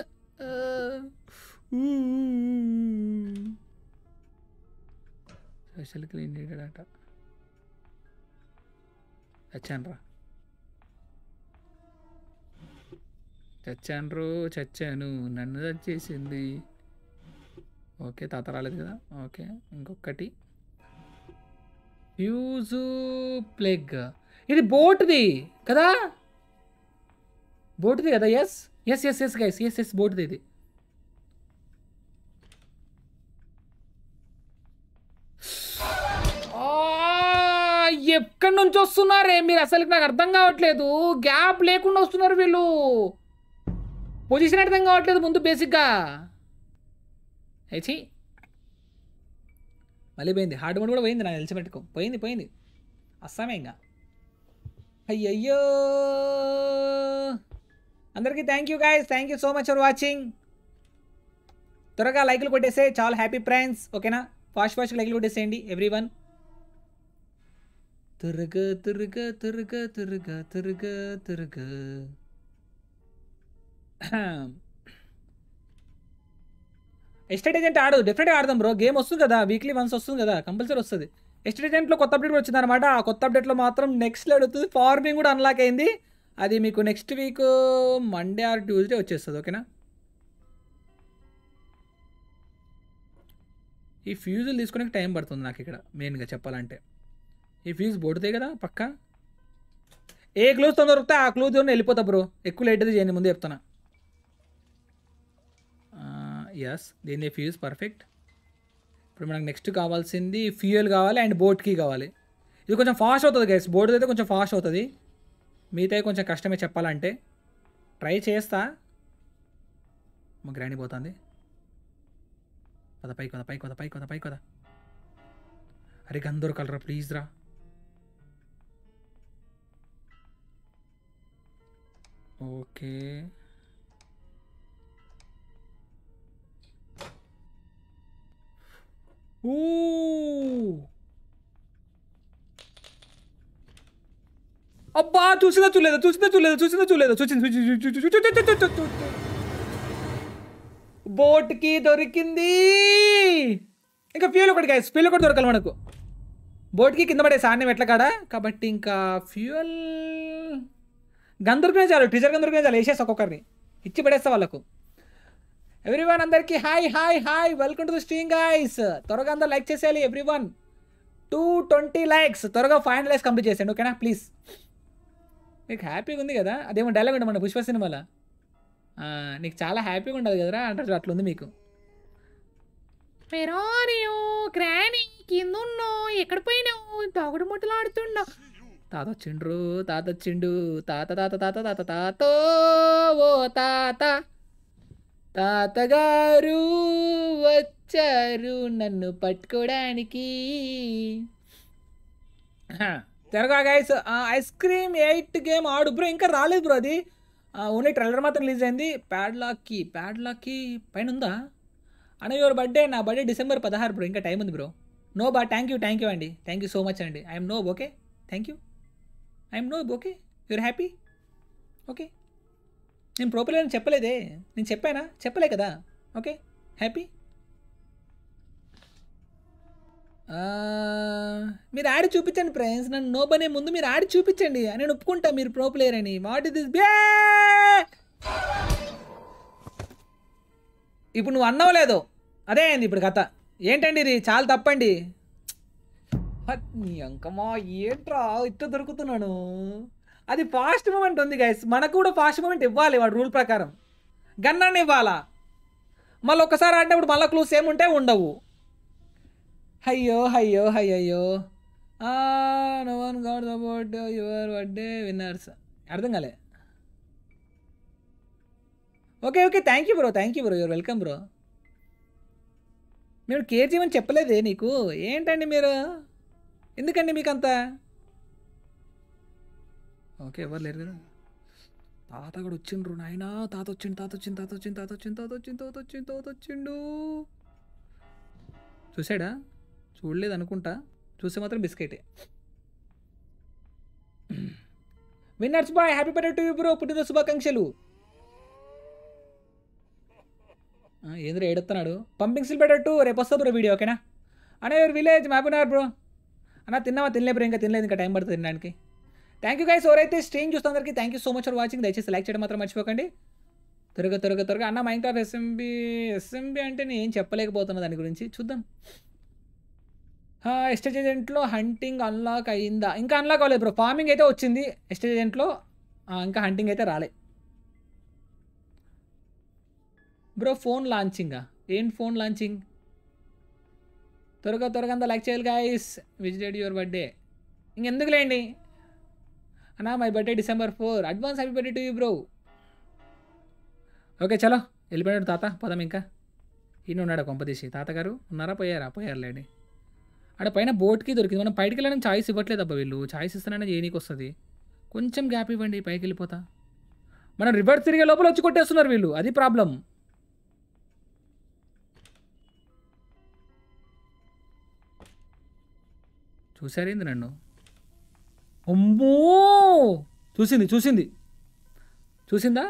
Speaker 1: స్పెషల్ క్లీన్ అట వచ్చాను రా చచ్చాను చచ్చాను నన్ను చచ్చేసింది ఓకే తాత రాలేదు కదా ఓకే ఇంకొకటి ఫ్యూజు ప్లెగ్ ఇది బోట్ది కదా బోట్ది కదా yes yes yes yes guys yes yes బోట్ది ఇది ఆ, ఎక్కడి నుంచి వస్తున్నారే మీరు అసలు నాకు అర్థం కావట్లేదు గ్యాప్ లేకుండా వస్తున్నారు వీళ్ళు పొజిషన్ అర్థం కావట్లేదు ముందు బేసిక్గా హెచి మళ్ళీ పోయింది హార్డ్ మోడ్ కూడా పోయింది నాకు తెలిసి పెట్టుకో పోయింది పోయింది అస్సామే ఇంకా అయ్యయ్యో అందరికీ thank you guys thank you so much for watching త్వరగా లైక్లు కొట్టేసే చాలా హ్యాపీ ఫ్రెండ్స్ ఓకేనా ఫాస్ట్ ఫాస్ట్ లైక్లు కొట్టేసేయండి ఎవ్రీ వన్ తిరుగ తిరుగ తిరుగ తిరుగ తిరుగ తిరుగ ఎస్టేట్ ఏజెంట్ ఆడు డెఫినెట్గా ఆడదాం బ్రో గేమ్ వస్తుంది కదా వీక్లీ వన్స్ వస్తుంది కదా కంపల్సరీ వస్తుంది ఎస్టేట్ ఏజెంట్లో కొత్త అప్డేట్ వచ్చింది అనమాట ఆ కొత్త అప్డేట్లో మాత్రం నెక్స్ట్ అవుతుంది ఫార్మింగ్ కూడా అన్లాక్ అయింది అది మీకు next week Monday or Tuesday వచ్చేస్తుంది ఓకేనా ఈ ఫ్యూజులు తీసుకునే టైం పడుతుంది నాకు ఇక్కడ మెయిన్గా చెప్పాలంటే ఈ ఫ్యూజ్ బోడుతాయి కదా పక్క ఏ క్లూస్ తొందర దొరికితే ఆ క్లూ తోనే వెళ్ళిపోతా బ్రో ఎక్కువ లేట్ అయితే చేయండి ముందు చెప్తాను ఎస్ దీని ఫ్యూజ్ పర్ఫెక్ట్ ఇప్పుడు మనకు నెక్స్ట్ కావాల్సింది ఫ్యూయల్ కావాలి అండ్ బోట్కి కావాలి ఇది కొంచెం ఫాస్ట్ అవుతుంది గైస్ బోట్ అయితే కొంచెం ఫాస్ట్ అవుతుంది మిగతా కొంచెం కష్టమే చెప్పాలంటే ట్రై చేస్తా మా గ్రాండ్ పోతుంది పద పైకి పద పైకి పద పైకి పద పైకి పద అరే గందరు కలరా ప్లీజ్ రా ఓకే ఊ అబ్బా చూసిందా చూడలేదా చూసిందా చూడలేదా చూసిందా చూడలేదా చూసింది చూ- చూ- చూ- చూ- చూ- చూ- చూ- చూ- చూ- చూ- చూ. బోట్కి దొరికింది ఇంకా ఫ్యూల్ ఒకటి గైస్ ఫ్యూల్ ఒకటి దొరకాలి మనకు బోట్కి కింద పడే సాన్యం ఎట్లా కాడా కాబట్టి ఇంకా ఫ్యూయల్ గన్ దొరికినా చాలు టీచర్ గన్ దొరికినా చాలు వేసేసి ఒక్కొక్కరిని ఇచ్చి పడేస్తా వాళ్ళకు ఎవ్రీవన్ అందరికీ hi hi hi welcome to the stream guys త్వరగా అందరూ లైక్ చేసేయాలి ఎవ్రీవన్ టూ ట్వంటీ లైక్స్ త్వరగా ఫైవ్ హండ్రెడ్ లైక్స్ కంప్లీట్ చేసేయండి ఓకేనా ప్లీజ్ మీకు హ్యాపీగా ఉంది కదా అదేమో డైలాగ్ ఉంటుంది మన పుష్ప సినిమాలో ఆ, నీకు చాలా హ్యాపీగా ఉండదు కదరా అంటారు అట్లా ఉంది మీకు పెరారియో గ్రాని కిందున్నో ఎక్కడ పోయినావు తాగుడు ముట్టలు ఆడుతుండా తాత వచ్చిండ్రు తాత వచ్చిండు తాత తాత తాత తాత తాత ఓ తాత తాతగారు వచ్చారు నన్ను పట్టుకోవడానికి త్వరగా guys ice cream eight game ఆడు బ్రో ఇంకా రాలేదు బ్రో అది ఓన్లీ ట్రైలర్ మాత్రం రిలీజ్ అయింది ప్యాడ్లాక్కి ప్యాడ్లాక్కి పైన ఉందా అన్న యువర్ బర్త్డే నా బర్త్డే డిసెంబర్ పదహారు బ్రో ఇంకా టైం ఉంది బ్రో నో బా థ్యాంక్ యూ థ్యాంక్ యూ అండి థ్యాంక్ యూ సో మచ్ అండి I'm no okay thank you I'm no okay you're happy okay నేను ప్రాపర్లీ అని చెప్పలేదే నేను చెప్పానా చెప్పలే కదా ఓకే హ్యాపీ మీరు ఆడి చూపించండి ఫ్రెండ్స్ నన్ను నోబనే ముందు మీరు ఆడి చూపించండి నేను ఒప్పుకుంటా మీరు ప్రో ప్లేయర్ అని వాట్ ఇస్ దిస్ బే ఇప్పుడు నువ్వు అన్నావు లేదు అదే అయింది ఇప్పుడు కథ ఏంటండి ఇది చాలా తప్పండి హత్ నీ అంకమా ఏంట్రా ఇట్లా దొరుకుతున్నాను అది ఫాస్ట్ మూమెంట్ ఉంది గైస్ మనకు కూడా ఫాస్ట్ మూమెంట్ ఇవ్వాలి వాడు రూల్ ప్రకారం గన్నాన్ని ఇవ్వాలా మళ్ళీ ఒకసారి ఆడినప్పుడు మళ్ళీ క్లూస్ ఏముంటే ఉండవు అయ్యో అయ్యో అయ్యయ్యో no one got about your birthday winners అర్థం కాలే okay okay thank you bro thank you bro your welcome bro మీరు కేర్ చేయమని చెప్పలేదే నీకు ఏంటండి మీరు ఎందుకండి మీకు అంత ఓకే ఎవరు లేరు కదా తాత కూడా వచ్చిండ్రు నాయనా తాత వచ్చిండు తాత వచ్చింది తాత వచ్చింది తాత వచ్చింది తాత వచ్చింది తాత వచ్చింది తాత వచ్చిండు చూసాడా చూడలేదు అనుకుంటా చూస్తే మాత్రం బిస్కెటే winners bye happy birthday to you bro పుట్టిన శుభాకాంక్షలు ఆ, ఏంద్ర ఏడుస్తున్నాడు పంపింగ్ సిల్ పెట్టట్టు రేపు వస్తుంది బ్రో వీడియో ఓకేనా అనే విలేజ్ మ్యాపినార్ బ్రో అన్న తిన్నావా తినలే బ్రో ఇంకా తినలేదు ఇంకా టైం పడుతుంది తినడానికి థ్యాంక్ యూ గైస్ ఎవరైతే స్ట్రీమ్ చూస్తున్న అందరికీ thank you so much for watching దయచేసి లైక్ చేయడం మాత్రం మర్చిపోకండి త్వరగా త్వరగా త్వరగా అన్న మైన్క్రాఫ్ట్ ఎస్ఎంబి ఎస్ఎంబి అంటే నేను ఏం చెప్పలేకపోతున్నా దాని గురించి చూద్దాం ఎస్టేజ్ ఏజెంట్లో హంటింగ్ అన్లాక్ అయిందా ఇంకా అన్లాక్ అవ్వలేదు బ్రో ఫార్మింగ్ అయితే వచ్చింది ఎస్టేజ్ ఏజెంట్లో ఇంకా హంటింగ్ అయితే రాలే బ్రో ఫోన్ లాంచింగా ఏం ఫోన్ లాంచింగ్ త్వరగా త్వరగా అంతా లైక్ చేయాలి గాయస్ విజిటెడ్ యువర్ బర్త్డే ఇంకెందుకులేండి అన్నా my birthday December four advance happy birthday to you bro okay చలో వెళ్ళిపోయాడు తాత పోదాం ఇంకా ఈయన ఉన్నాడు కొంపదీసి తాతగారు ఉన్నారా పోయారా పోయారులేండి ఆడ పైన బోట్కి దొరికింది మనం పైకి వెళ్ళడానికి ఛాయిస్ ఇవ్వట్లేదు అబ్బా వీళ్ళు ఛాయిస్ ఇస్తానని చేయనీకి వస్తుంది కొంచెం గ్యాప్ ఇవ్వండి పైకి వెళ్ళిపోతా మనం రివర్స్ తిరిగే లోపల వచ్చి కొట్టేస్తున్నారు వీళ్ళు అది ప్రాబ్లం చూసారేంది నన్ను అమ్మో చూసింది చూసింది చూసిందా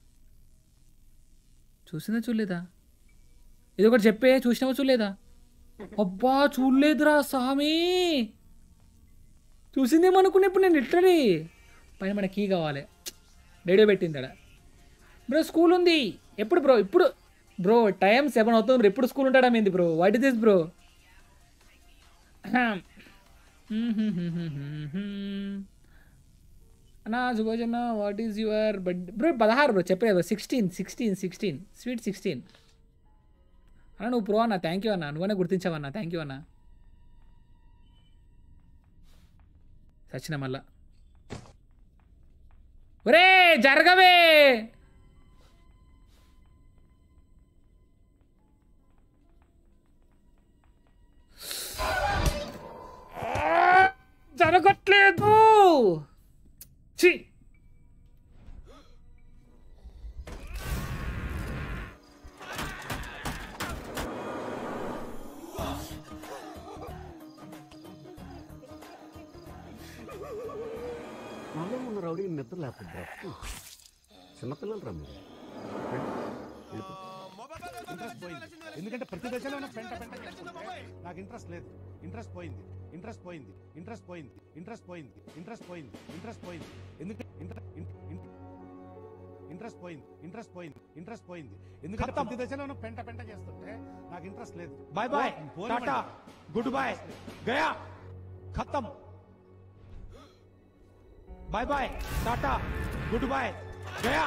Speaker 1: చూసిందా చూడలేదా ఇది ఒకటి చెప్పే చూసినావా చూడలేదా అబ్బా చూడలేదురా స్వామి చూసిందేమనుకున్నా ఇప్పుడు నేను లిటరీ పైన మన కీ కావాలి రేడియో పెట్టింది అక్కడ బ్రో స్కూల్ ఉంది ఎప్పుడు బ్రో ఇప్పుడు బ్రో టైం సెవెన్ అవుతుంది ఎప్పుడు స్కూల్ ఉంటాడా ఏంది bro what is this bro అన్నా సుభోజన్న what is your birthday bro పదహారు బ్రో చెప్పలేదు sixteen sixteen sixteen sweet sixteen అన్న నువ్వు ప్రో అన్న థ్యాంక్ యూ అన్న నువ్వనే గుర్తించావన్నా థ్యాంక్ యూ అన్న సచిన మళ్ళా ఒరే జరగవే జరగట్లేదు ఛీ
Speaker 4: మళ్ళీ ఉన్న రౌడీ నిద్ర లేకపోతే చిన్నపిల్లలు రా మీరు వెళ్ళిపో.
Speaker 5: ఇంట్రెస్ట్ పోయింది ఎందుకంటే ప్రతి దశలోనూ పెంట పెంట చేసుకుంటే నాకు ఇంట్రెస్ట్ లేదు ఇంట్రెస్ట్ పోయింది ఇంట్రెస్ట్ పోయింది ఇంట్రెస్ట్ పోయింది ఇంట్రెస్ట్ పోయింది ఇంట్రెస్ట్ పోయింది ఇంట్రెస్ట్ పోయింది ఎందుకంటే ఇంట్రెస్ట్ పోయింది ఇంట్రెస్ట్ పోయింది ఇంట్రెస్ట్ పోయింది ఎందుకంటే ప్రతి దశలోనూ పెంట పెంట చేస్తుంటే నాకు ఇంట్రెస్ట్ లేదు బాయ్ బాయ్ టాటా గుడ్ బాయ్ గయా ఖతం బాయ్ బాయ్ టాటా గుడ్ బాయ్ గయా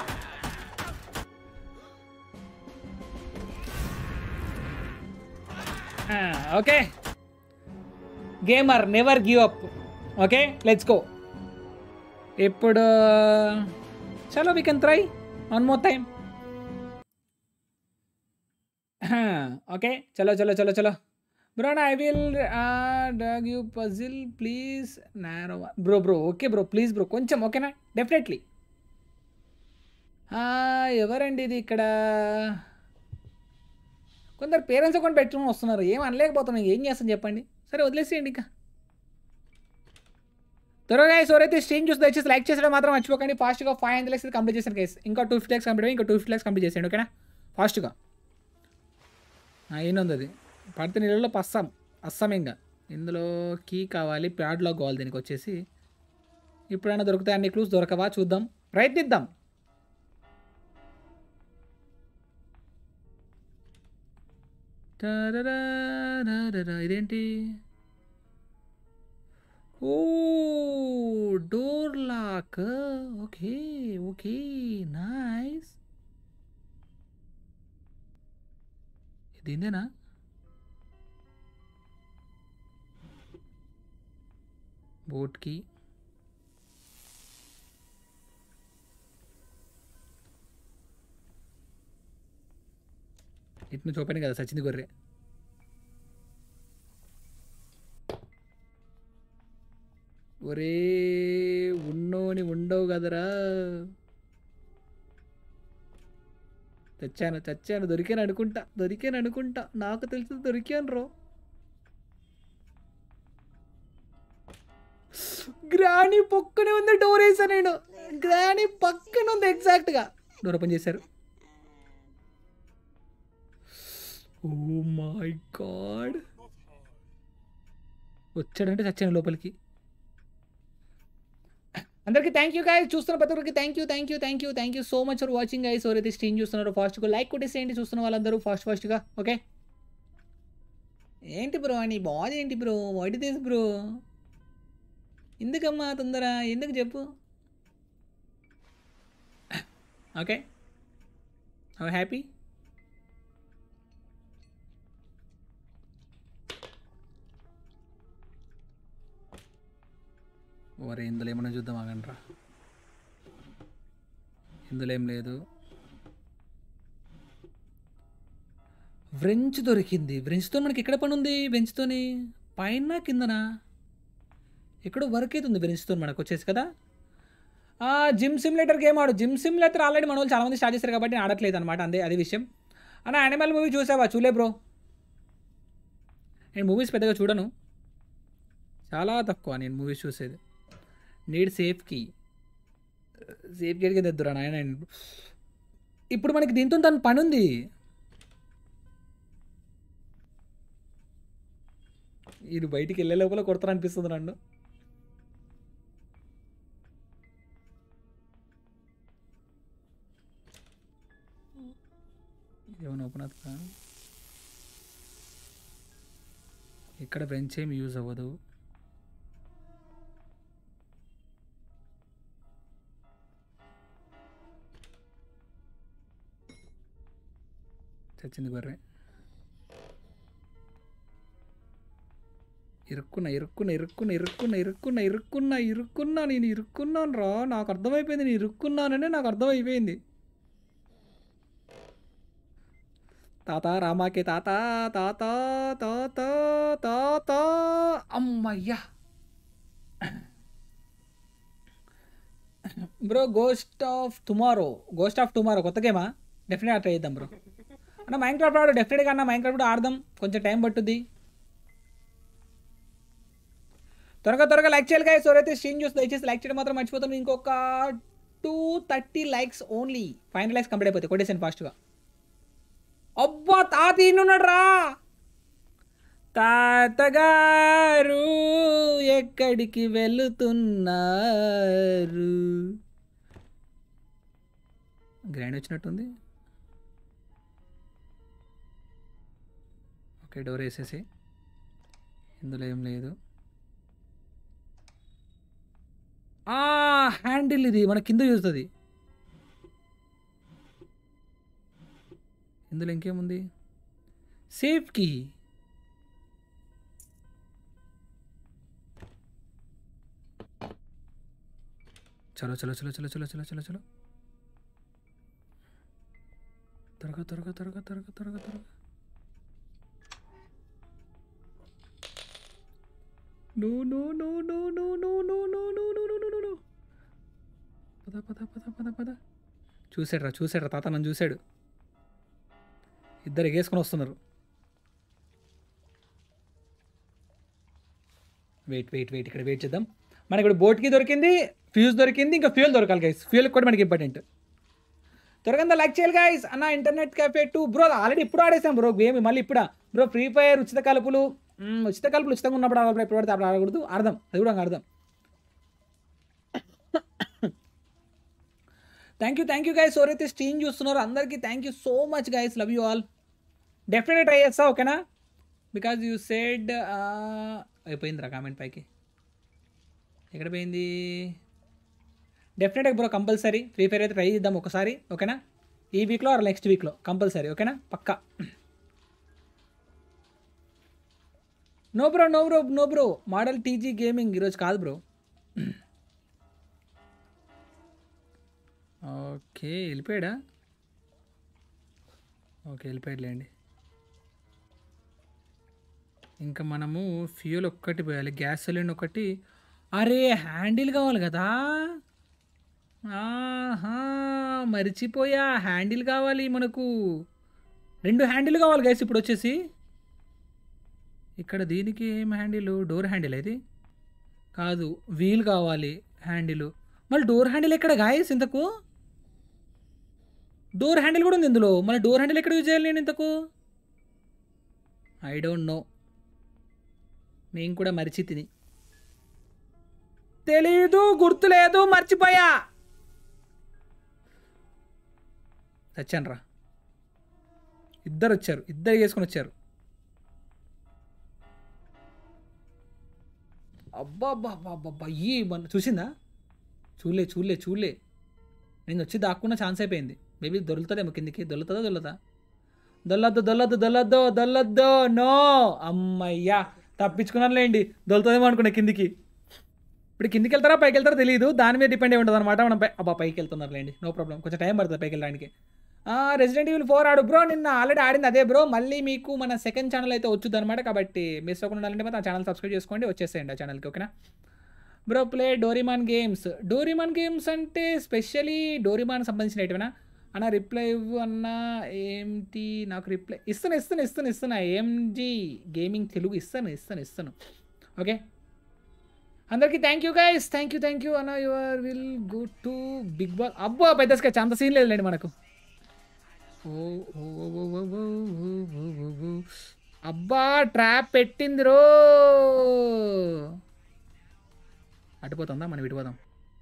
Speaker 1: okay gamer never give up okay let's go ఇప్పుడు చలో we can try one more time okay చలో చలో చలో చలో bro I will dog you puzzle please narrow bro bro okay bro please bro కొంచెం ఓకేనా definitely ఎవరండి ఇది ఇక్కడ కొందరు పేరెంట్స్ అకౌంట్ పెట్టుకుని వస్తున్నారు ఏం అనలేకపోతున్నాం ఏం చేస్తాం చెప్పండి సరే వదిలేసేయండి ఇంకా త్వరగా ఎవరైతే స్ట్రీమ్ చూసి దయచేసి లైక్ చేసడం మాత్రం మర్చిపోకండి ఫాస్ట్గా ఫైవ్ హండ్రెడ్ లెక్స్ కంప్లీట్ చేశాను గైస్ ఇంకా టూ ఫిఫ్టీ ల్యాక్స్ కంప్లీట్ అయ్యి ఇంకా టూ ఫిఫ్టీ ల్యాక్స్ కంప్లీట్ చేసాడు ఓకేనా ఫాస్ట్గా ఏనుంది అది పడితే నీళ్ళలో పస్తాం అస్సాం ఇంకా ఇందులో కీ కావాలి ప్యాడ్లాక్ కావాలి దీనికి వచ్చేసి ఇప్పుడైనా దొరుకుతాయి అన్ని క్లూస్ దొరకవా చూద్దాం ప్రయత్నిద్దాం టరరరరర. ఇదేంటి ఓ door lock okay okay nice దీందేనా బోట్కి ఇటు నుంచి ఓపెన్ కదా సచింది గొర్రె ఒరే ఉన్నోని ఉండవు కదరా తెచ్చాను తెచ్చాను దొరికాను అనుకుంటా దొరికాను అనుకుంటా నాకు తెలిసి దొరికాను రో గ్రాని పక్కనే ఉంది డోర్ వేసా నేను గ్రాని పక్కన ఉంది ఎగ్జాక్ట్గా డోర్ ఓపెన్ చేశారు ఓ మై గాడ్ వచ్చాడంటే చచ్చాను లోపలికి అందరికీ థ్యాంక్ యూ గైస్ చూస్తున్న ప్రతి ఒక్కరికి thank you thank you thank you thank you so much for watching guys ఎవరైతే స్ట్రీమ్ చూస్తున్నారో ఫాస్ట్గా లైక్ కొట్టేసేయండి చూస్తున్న వాళ్ళందరూ ఫాస్ట్ ఫాస్ట్గా ఓకే ఏంటి బ్రో నీ బాధ ఏంటి బ్రో వాట్ దిస్ బ్రో ఎందుకమ్మా తొందర ఎందుకు చెప్పు ఓకే అవ హ్యాపీ ఒరే ఇందులో ఏమన్నా చూద్దాం ఆగండ్రా ఇందులో ఏం లేదు వ్రెంచ్ దొరికింది వ్రెంచ్తో మనకి ఎక్కడ పని ఉంది వ్రెంచ్తోని పైన కిందనా ఎక్కడో వర్క్ అవుతుంది వ్రెంచ్తో మనకు వచ్చేసి కదా ఆ, జిమ్ సిమ్యులేటర్ గేమ్ ఆడు జిమ్ సిమ్యులేటర్ ఆల్రెడీ మన వాళ్ళు చాలామంది స్టార్ట్ చేశారు కాబట్టి నేను ఆడట్లేదు అనమాట అందే అదే విషయం అన్న యానిమల్ మూవీ చూసావా చూలే బ్రో నేను మూవీస్ పెద్దగా చూడను చాలా తక్కువ నేను మూవీస్ చూసేది నీడ్ సేఫ్కి సేఫ్ గేట్కి తెద్దురా నాయన ఇప్పుడు మనకి దీంతో తన పని ఉంది ఇది బయటికి వెళ్ళే లోపల కొడతారు అనిపిస్తుంది నన్ను ఏమైనా ఓపెన్ అవుతుందా ఇక్కడ బెంచ్ ఏం యూజ్ అవ్వదు చచ్చింది బర్రె ఇరుక్కున్నా ఇరుక్కున్నా ఇరుక్కున్నా ఇరుక్కున్నా ఇరుక్కున్నా ఇరుక్కున్నా ఇరుక్కున్నా నేను ఇరుక్కున్నాను రా నాకు అర్థమైపోయింది నేను ఇరుక్కున్నాననే నాకు అర్థమైపోయింది తాత రామాకే తాత తాత తాత తాత అమ్మయ్యా bro ghost of tomorrow ghost of tomorrow కొత్త గేమా డెఫినెట్గా ట్రై చేద్దాం బ్రో అన్న మైండ్ క్రాఫ్ట్ ఆడు డెఫినెట్గా అన్న మైండ్ క్రాఫ్ట్ ఆడదాం కొంచెం టైం పట్టుద్ది త్వరగా త్వరగా లైక్ చేయాలి guys. ఎవరైతే స్ట్రీమ్ చూస్తే దయచేసి లైక్ చేయడం మాత్రం మర్చిపోతాం ఇంకొక two thirty likes only five likes complete అయిపోతాయి కొట్టేసాను ఫాస్ట్గా అబ్బా తాత ఈయనున్నాడు రా తాతగారు ఎక్కడికి వెళుతున్నారు గ్రైండ్ వచ్చినట్టుంది ఓకే డోర్ వేసేసి ఇందులో ఏం లేదు హ్యాండిల్ ఇది మన కింద చూస్తుంది ఇందులో ఇంకేముంది సేఫ్ కీ చలో చలో చలో చలో చలో చలో చలో చలో త్వరగా త్వరగా త్వరగా త్వరగా త్వరగా త్వరగా no no no no no no no no no no no no no పద పద పద పద పద చూసాడు రా చూసాడు రా తాత నన్ను చూశాడు ఇద్దరు ఎగేసుకొని వస్తున్నారు వెయిట్ వెయిట్ వెయిట్ ఇక్కడ వెయిట్ చేద్దాం మనకి ఇప్పుడు బోట్కి దొరికింది ఫ్యూజ్ దొరికింది ఇంకా ఫ్యూల్ దొరకాలి గైస్ ఫ్యూల్ కూడా మనకి ఇంపార్టెంట్ త్వరగా లైక్ చేయాలి గైస్ అన్న internet cafe too bro already ఇప్పుడు ఆడేసాం బ్రో గేమ్ మళ్ళీ ఇప్పుడా బ్రో ఫ్రీ ఫైర్ ఉచిత కలుపులు మ్మ్, ఉచిత కలుపులు ఉచితంగా ఉన్నప్పుడు ఆడాలి ఎప్పుడు పడితే అప్పుడు ఆడకూడదు అర్థం అది కూడా అర్థం thank you thank you guys ఎవరైతే స్ట్రీమ్ చూస్తున్నారో అందరికీ thank you so much guys love you all డెఫినెట్గా ట్రై చేస్తా ఓకేనా బికాజ్ యూ సెడ్ అయిపోయిందిరా కామెంట్ పైకి ఎక్కడ పోయింది డెఫినెట్గా బ్రో కంపల్సరీ ఫ్రీ ఫైర్ అయితే ట్రై చేద్దాం ఒకసారి ఓకేనా ఈ వీక్లో ఆర్ నెక్స్ట్ వీక్లో కంపల్సరీ ఓకేనా పక్కా no bro no bro no bro model TG gaming ఈరోజు కాదు బ్రో ఓకే వెళ్ళిపోయాడా ఓకే వెళ్ళిపోయాడులేండి ఇంకా మనము ఫ్యూల్ ఒక్కటి పోయాలి గ్యాస్ సిలిండర్ ఒకటి అరే హ్యాండిల్ కావాలి కదా ఆహా మర్చిపోయా హ్యాండిల్ కావాలి మనకు రెండు హ్యాండిల్ కావాలి గైస్ ఇప్పుడు వచ్చేసి ఇక్కడ దీనికి ఏం హ్యాండిల్ డోర్ హ్యాండిల్ ఇది కాదు వీల్ కావాలి హ్యాండిల్ మళ్ళీ డోర్ హ్యాండిల్ ఎక్కడ గాయస్ ఇంతకు డోర్ హ్యాండిల్ కూడా ఉంది ఇందులో మళ్ళీ డోర్ హ్యాండిల్ ఎక్కడ యూజ్ చేయాలి నేను ఇంతకు ఐ డోంట్ నో నేను కూడా మరిచి తిని తెలీదు గుర్తులేదు మర్చిపోయా చచ్చాను రా ఇద్దరు వచ్చారు ఇద్దరు వేసుకొని వచ్చారు అబ్బా అబ్బా అబ్బా అబ్బా అబ్బా ఈ మన చూసిందా చూలే చూలే చూలే నేను వచ్చి దాక్కున్న ఛాన్స్ అయిపోయింది మేబీ దొరుకుతుందేమో కిందికి దొరుకుతుందా దొరుకుతా దొల్లద్దు దొల్లద్దు దొల్లద్దు దొల్లద్దు నో అమ్మయ్యా తప్పించుకున్నానులేండి దొరుకుతుందేమో అనుకున్నా కిందికి ఇప్పుడు కిందికి వెళ్తారా పైకి వెళ్తారా తెలియదు దాని మీద డిపెండ్ అయి ఉంటుంది అనమాట మనం పై అబ్బా పైకి వెళ్తున్నారులేండి నో ప్రాబ్లం కొంచెం టైం పడుతుంది పైకి వెళ్ళడానికి రెసిడెంట్ ఈవిల్ ఫోర్ ఆడు బ్రో నిన్న ఆల్రెడీ ఆడింది అదే బ్రో మళ్ళీ మీకు మన సెకండ్ ఛానల్ అయితే వచ్చుద్ది అనమాట కాబట్టి మిస్ అవ్వకుండా ఉండాలంటే మాత్రం ఆ ఛానల్ సబ్స్క్రైబ్ చేసుకోండి వచ్చేసేయండి ఆ ఛానల్కి ఓకేనా bro play Doraemon games Doraemon games అంటే స్పెషలీ డోరిమాన్ సంబంధించిన ఏమైనా అన్న రిప్లై ఇవ్వు అన్న ఏంటి నాకు రిప్లై ఇస్తాను ఇస్తాను ఇస్తాను ఇస్తున్నా ఏంజీ గేమింగ్ తెలుగు ఇస్తాను ఇస్తాను ఇస్తాను ఓకే అందరికీ thank you guys thank you thank you అన్న your will go to big ball అబ్బో పెద్ద స్కెచ్ అంత సీన్ లేదులేండి మనకు ఓ ఓ ఓ ఓ ఓ ఓ ఓ ఓ ఓ ఓ. అబ్బా ట్రాప్ పెట్టింది రో అటుపోతుందా మనం ఇటుపోదాం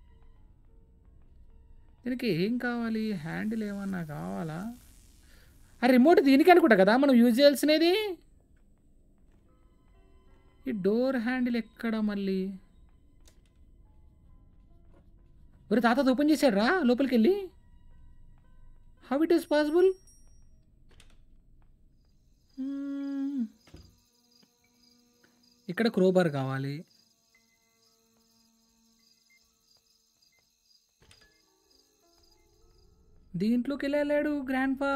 Speaker 1: దీనికి ఏం కావాలి హ్యాండిల్ ఏమన్నా కావాలా ఆ రిమోట్ దీనికి అనుకుంటా కదా మనం యూజ్ చేయాల్సినది ఈ డోర్ హ్యాండిల్ ఎక్కడ మళ్ళీ ఒరే తాత ఓపెన్ చేశాడు రా లోపలికి వెళ్ళి హౌ ఇట్ ఈస్ పాసిబుల్ ఇక్కడ క్రోబార్ కావాలి దీంట్లోకి వెళ్ళి వెళ్ళాడు గ్రాండ్ పా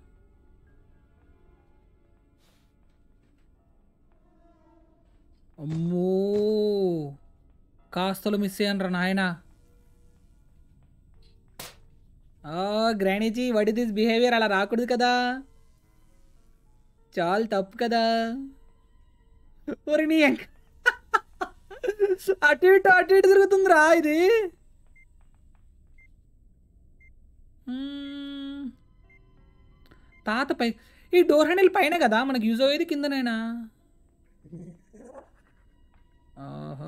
Speaker 1: అమ్మో కాస్తలు మిస్ అయ్యాను రా నాయన గ్రాణీజీ వడ్ దిస్ బిహేవియర్ అలా రాకూడదు కదా చాలా తప్పు కదా ఒరి నీ ఎంక- అటు ఇటు అటు ఇటు తిరుగుతుందిరా ఇది మ్మ్. తాత పై ఈ డోర్ హ్యాండిల్ పైన కదా మనకి యూజ్ అయ్యేది కిందనైనా ఓహో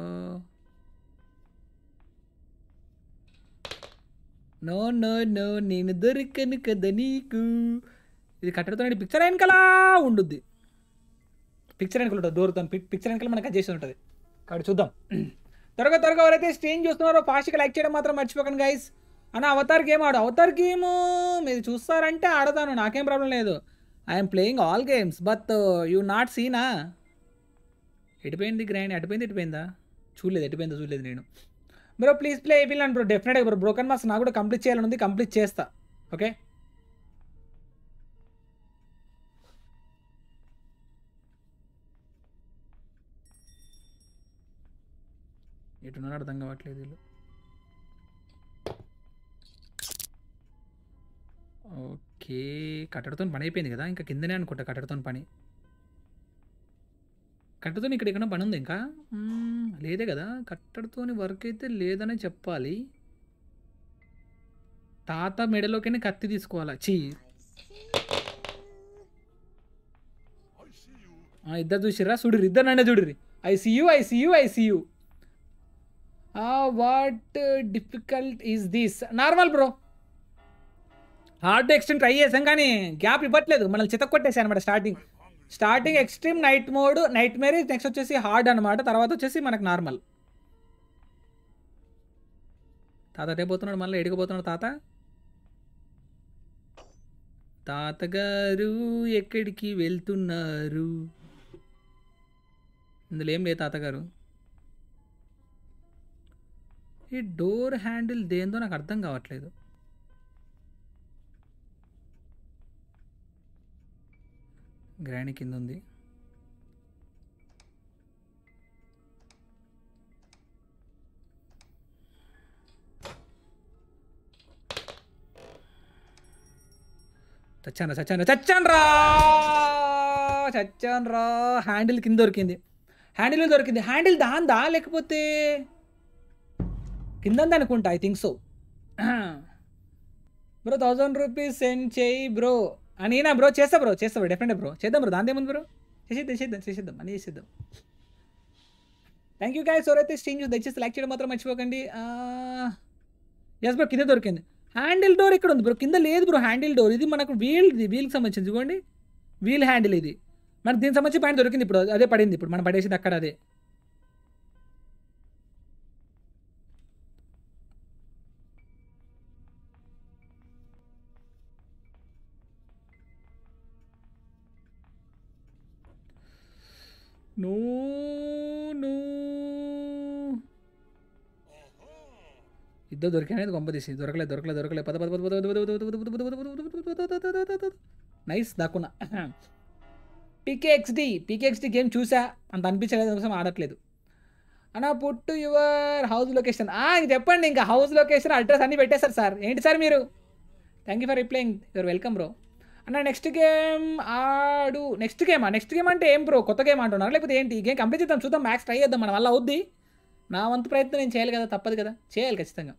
Speaker 1: నో నో నో నేను దొరికను కదా నీకు ఇది కట్టడితో పిక్చర్ వెనకలా ఉండుద్ది పిక్చర్ వెనకలు ఉంటుంది డోర్తో పిక్చర్ వెనకాల మనకు చేసి ఉంటుంది కాబట్టి చూద్దాం త్వరగా త్వరగా ఎవరైతే స్ట్రీమ్ చూస్తున్నారో ఫాస్ట్గా లైక్ చేయడం మాత్రం మర్చిపోకండి గైస్ అన్న అవతార్ గేమ్ ఆడు అవతార్ గేమ్ మీరు చూస్తారంటే ఆడతాను నాకేం ప్రాబ్లం లేదు I'm playing all games but you not సీనా ఎటుపోయింది గ్రైండ్ ఎటుపోయింది ఎటుపోయిందా చూడలేదు ఎటుపోయిందో చూడలేదు నేను బ్రో ప్లీజ్ ప్లే అయిపోయినాను బ్రో డెఫినెట్గా బ్రో బ్రోకన్ మాస్ నాకు కూడా కంప్లీట్ చేయాలని ఉంది కంప్లీట్ చేస్తా ఓకే ఎటున్నాడు అర్థం కావట్లేదు వీళ్ళు ఓకే కట్టడతో పని అయిపోయింది కదా ఇంకా కిందనే అనుకుంటా కట్టడతో పని కట్టతో ఇక్కడ ఎక్కడ పని ఉంది ఇంకా మ్మ్, లేదే కదా కట్టడతోని వర్క్ అయితే లేదనే చెప్పాలి తాత మెడలోకైనా కత్తి తీసుకోవాలా చీ ఆ, ఇద్దరు చూసిర్రా చూడురు ఇద్దరు నన్నే చూడుర్రి I see you I see you I see you what difficult is this normal bro hard extreme try చేసాం కానీ గ్యాప్ ఇవ్వట్లేదు మనల్ని చితక్ కొట్టేసాయి అనమాట starting starting extreme night mode night మేరీ నెక్స్ట్ వచ్చేసి హార్డ్ అనమాట తర్వాత వచ్చేసి మనకు నార్మల్ తాత అటే పోతున్నాడు మళ్ళీ ఎడిగిపోతున్నాడు తాత తాతగారు ఎక్కడికి వెళ్తున్నారు ఇందులో ఏం లేదు తాతగారు ఈ డోర్ హ్యాండిల్ దేందో నాకు అర్థం కావట్లేదు గ్రాండ్ కింద ఉంది చచ్చాను చచ్చాను చచ్చాను రా చచ్చాను రా హ్యాండిల్ కింద దొరికింది హ్యాండిల్ దొరికింది హ్యాండిల్ దాందా లేకపోతే కింద అనుకుంటా I think so bro thousand rupees send చేయి బ్రో నేనా బ్రో చేస్తా బ్రో చేస్తా బ్రో డెఫినెట్ బ్రో చేద్దాం బ్రో దాని ఏముంది బ్రో చేసేద్దాం చేసేద్దాం చేసేద్దాం అని చేసేద్దాం థ్యాంక్ యూ గాయస్ ఎవరైతే స్ట్రీమ్ చూసి దయచేసి లైక్ చేయడం మాత్రం మర్చిపోకండి ఎస్ బ్రో కింద దొరికింది హ్యాండిల్ డోర్ ఇక్కడ ఉంది బ్రో కింద లేదు బ్రో హ్యాండిల్ డోర్ ఇది మనకు వీల్ ఇది వీల్కి సంబంధించింది చూడండి వీల్ హ్యాండిల్ ఇది మనకు దీనికి సంబంధించి పాయింట్ దొరికింది ఇప్పుడు అదే పడింది ఇప్పుడు మనం పడేసింది అక్కడ అదే నో నో ఇద్దరు దొరికానేది గొంప తీసి దొరకలేదు దొరకలేదు దొరకలేదు పద పద పద పద పద పద పద పద పద పద పద పద పద పద నైస్ దాక్కున్నా పీకేఎక్స్డి పీకేఎక్స్డి గేమ్ చూసా అంత అనిపించలేదు అందుకోసం ఆడట్లేదు అన్నా పుట్టు యువర్ హౌస్ లొకేషన్ ఇంక చెప్పండి ఇంకా హౌస్ లొకేషన్ అడ్రస్ అన్నీ పెట్టేశారు సార్ ఏంటి సార్ మీరు thank you for replying your welcome bro అన్న నెక్స్ట్ గేమ్ ఆడు నెక్స్ట్ గేమా నెక్స్ట్ గేమ్ అంటే ఏం బ్రో కొత్త గేమ్ అంటున్నారు లేకపోతే ఏంటి ఈ గేమ్ కంప్లీట్ చేద్దాం చూద్దాం మ్యాక్స్ ట్రై చేద్దాం మన వల్ల అవుద్ది నా వంతు ప్రయత్నం నేను చేయాలి కదా తప్పదు కదా చేయాలి ఖచ్చితంగా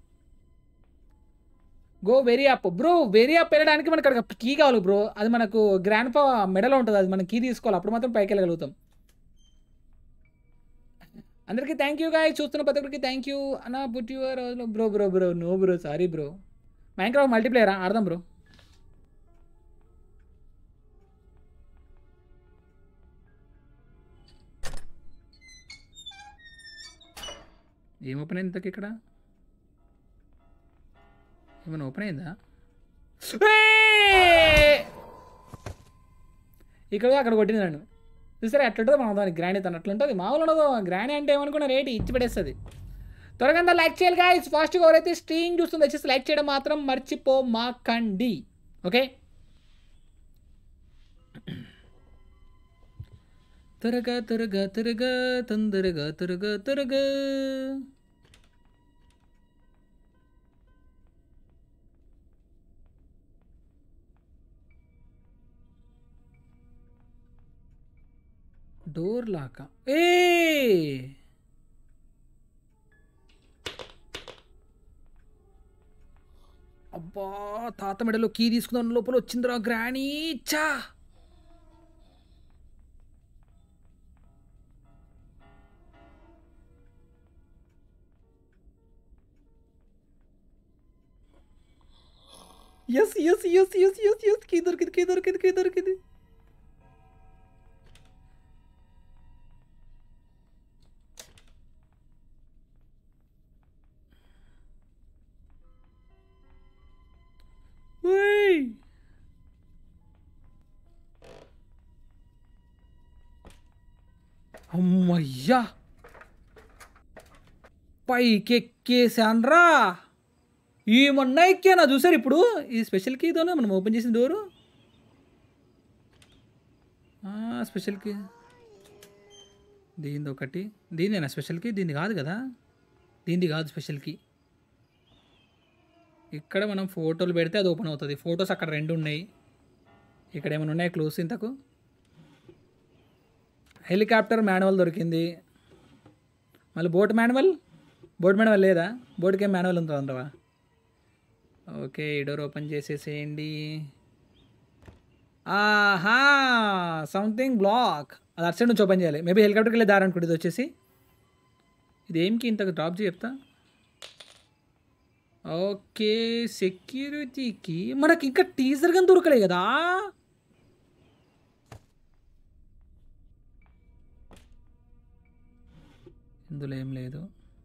Speaker 1: go very up bro very up వెళ్ళడానికి మనకు అక్కడ కీ కావాలి బ్రో అది మనకు గ్రాండ్ పా మెడలో ఉంటుంది అది మనం కీ తీసుకోవాలి అప్పుడు మాత్రం పైకి వెళ్ళగలుగుతాం అందరికీ థ్యాంక్ యూ గాయ చూస్తున్న ప్రతి ఒక్కరికి థ్యాంక్ యూ అన్న put your bro bro bro no bro sorry bro Minecraft మల్టీప్లేయరా ఆడదాం బ్రో ఏం ఓపెన్ అయింది ఇంతకి ఇక్కడ ఏమైనా ఓపెన్ అయిందా ఏయ్! ఇక్కడ అక్కడ కొట్టింది నన్ను చూసారా ఎట్లుంటుందో మనం దానికి గ్రాండ్ అయితే అట్లా ఉంటుంది మామూలు ఉండదు గ్రాండ్ అంటే ఏమనుకున్న రేటు ఇచ్చి పడేస్తుంది త్వరగా అంతా లైక్ చేయాలి గాయస్ ఫాస్ట్గా ఎవరైతే స్ట్రీమ్ చూస్తుందో వచ్చేసి లైక్ చేయడం మాత్రం మర్చిపో మాకండి ఓకే త్వరగా త్వరగా త్వరగా తొందరగా త్వరగా త్వరగా డోర్ లాక ఏ అబ్బా తాత మెడలో కీ తీసుకుందాం లోపల వచ్చిందిరా గ్రానీ చా yes yes yes yes yes yes key దొరికింది కీ దొరికింది కీ దొరికింది Uy. అమ్మయ్యా పైకెక్కేసాన్రా ఈ మొన్న ఎక్కానా చూసారు ఇప్పుడు ఈ స్పెషల్ కీతోనే మనం ఓపెన్ చేసిన డోరు స్పెషల్ కీ దీనిది ఒకటి దీనిదేనా స్పెషల్ కీ దీన్ని కాదు కదా దీనిది కాదు స్పెషల్ కీ ఇక్కడ మనం ఫోటోలు పెడితే అది ఓపెన్ అవుతుంది ఫొటోస్ అక్కడ రెండు ఉన్నాయి ఇక్కడ ఏమైనా ఉన్నాయి క్లోజ్ ఇంతకు హెలికాప్టర్ మాన్యువల్ దొరికింది మళ్ళీ బోట్ మాన్యువల్ బోట్ మాన్యువల్ లేదా బోట్కి ఏం మాన్యువల్ ఉంటుందా అంటవా ఓకే ఈ డోర్ ఓపెన్ చేసేసేయండి ఆహా సంథింగ్ బ్లాక్ అది అటు సైడ్ నుంచి ఓపెన్ చేయాలి మేబీ హెలికాప్టర్కి వెళ్ళే దారి అనుకుంటుంది ఇది వచ్చేసి ఇది ఏంకి ఇంతకు డ్రాప్ చేయి చెప్తా ఓకే సెక్యూరిటీకి మనకి ఇంకా టీజర్ కానీ దొరకలే కదా ఇందులో ఏం లేదు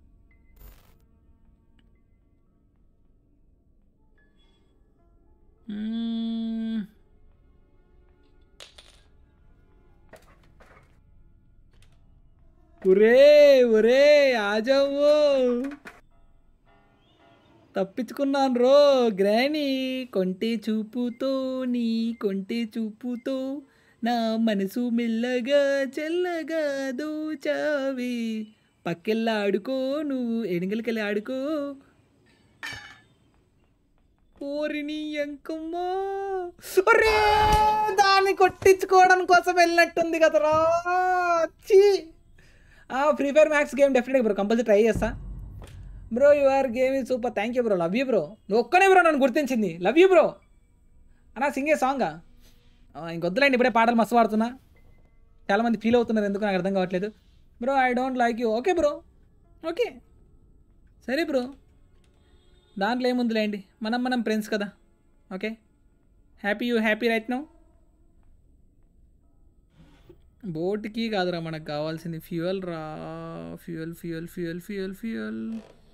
Speaker 1: మ్మ్. ఒరే ఒరే ఆజావు తప్పించుకున్నాను రో గ్రానీ కొంటే చూపుతో నీ కొంటే చూపుతో నా మనసు మెల్లగా చల్లగా దోచావి పక్కెళ్ళి ఆడుకో నువ్వు ఎనుగలకెళ్ళి ఆడుకో ఓరిని ఎంకమ్మా ఒరే దాన్ని కొట్టించుకోవడం కోసం వెళ్ళినట్టుంది కదరా చీ ఫ్రీ ఫైర్ మ్యాక్స్ గేమ్ డెఫినెట్గా బ్రో కంపల్సరీ ట్రై చేస్తా bro your game is super thank you bro love you bro నువ్వు ఒక్కనే బ్రో నన్ను గుర్తించింది లవ్ యూ బ్రో అన్నా సింగే సాంగా ఇంకొద్దులేండి ఇప్పుడే పాటలు మస్తు పాడుతున్నా చాలామంది ఫీల్ అవుతున్నారు ఎందుకు నాకు అర్థం కావట్లేదు bro I don't like you okay bro okay సరే బ్రో దాంట్లో ఏముందిలేండి మనం మనం ఫ్రెండ్స్ కదా okay happy you happy right no బోట్కి కాదురా మనకు కావాల్సింది ఫ్యూయల్ రా fuel fuel fuel fuel fuel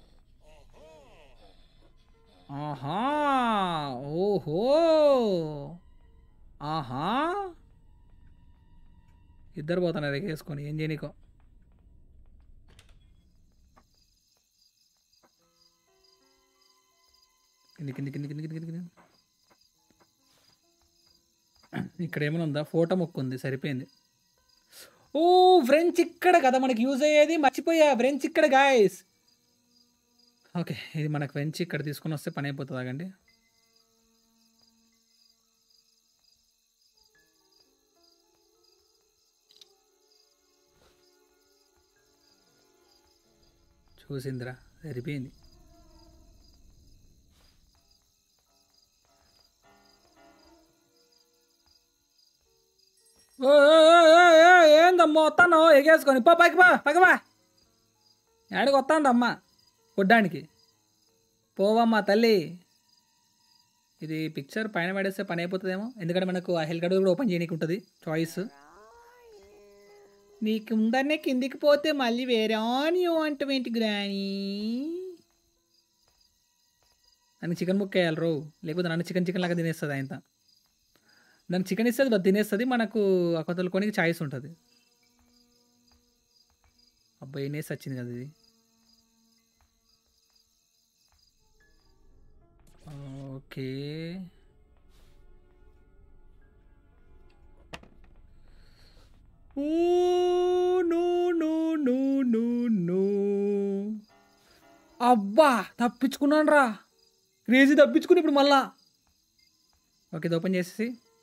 Speaker 1: ఆహా ఓహో ఆహా ఇద్దరు పోతున్నారు ఎగేసుకొని ఏం చేయనీకో కింది కింది కింది కింది కింది కింది కింది ఇక్కడ ఏమైనా ఉందా ఫోటో మొక్కు ఉంది సరిపోయింది ఓ ఫ్రెంచ్ ఇక్కడ కదా మనకి యూజ్ అయ్యేది మర్చిపోయా ఫ్రెంచ్ ఇక్కడ గాయస్ ఓకే ఇది మనకు ఫ్రెంచ్ ఇక్కడ తీసుకొని వస్తే పని అయిపోతుంది ఆగండి చూసిందిరా సరిపోయింది ఓ, ఓ, ఓ, ఓ, ఓ, ఏందమ్మా వస్తాను ఎగేసుకొని పో పైకి పో పైకి పో ఏడికి వస్తాందమ్మా కొడ్డానికి పోవమ్మా తల్లి ఇది పిక్చర్ పైన పడేస్తే పని అయిపోతుందేమో ఎందుకంటే మనకు ఆ హెల్గడ్ కూడా ఓపెన్ చేయడానికి ఉంటుంది చాయిస్ నీకు ఉందనే కిందికి పోతే మళ్ళీ వేరే ఆన్ యూ అంటవేంటి గ్రాని నన్ను చికెన్ ముక్క వేయాలి రో లేకపోతే నన్ను చికెన్ చికెన్ లాగా తినేస్తుంది ఆయన దానికి చికెన్ ఇస్తుంది అది తినేస్తుంది మనకు ఆ కొత్తలు కొనికి చాయిస్ ఉంటుంది అబ్బాయి నేసి వచ్చింది కదా ఇది okay oh no no no no no అబ్బా తప్పించుకున్నాను రా క్రేజీ తప్పించుకుని ఇప్పుడు మళ్ళా ఓకే ఇది ఓపెన్ చేసేసి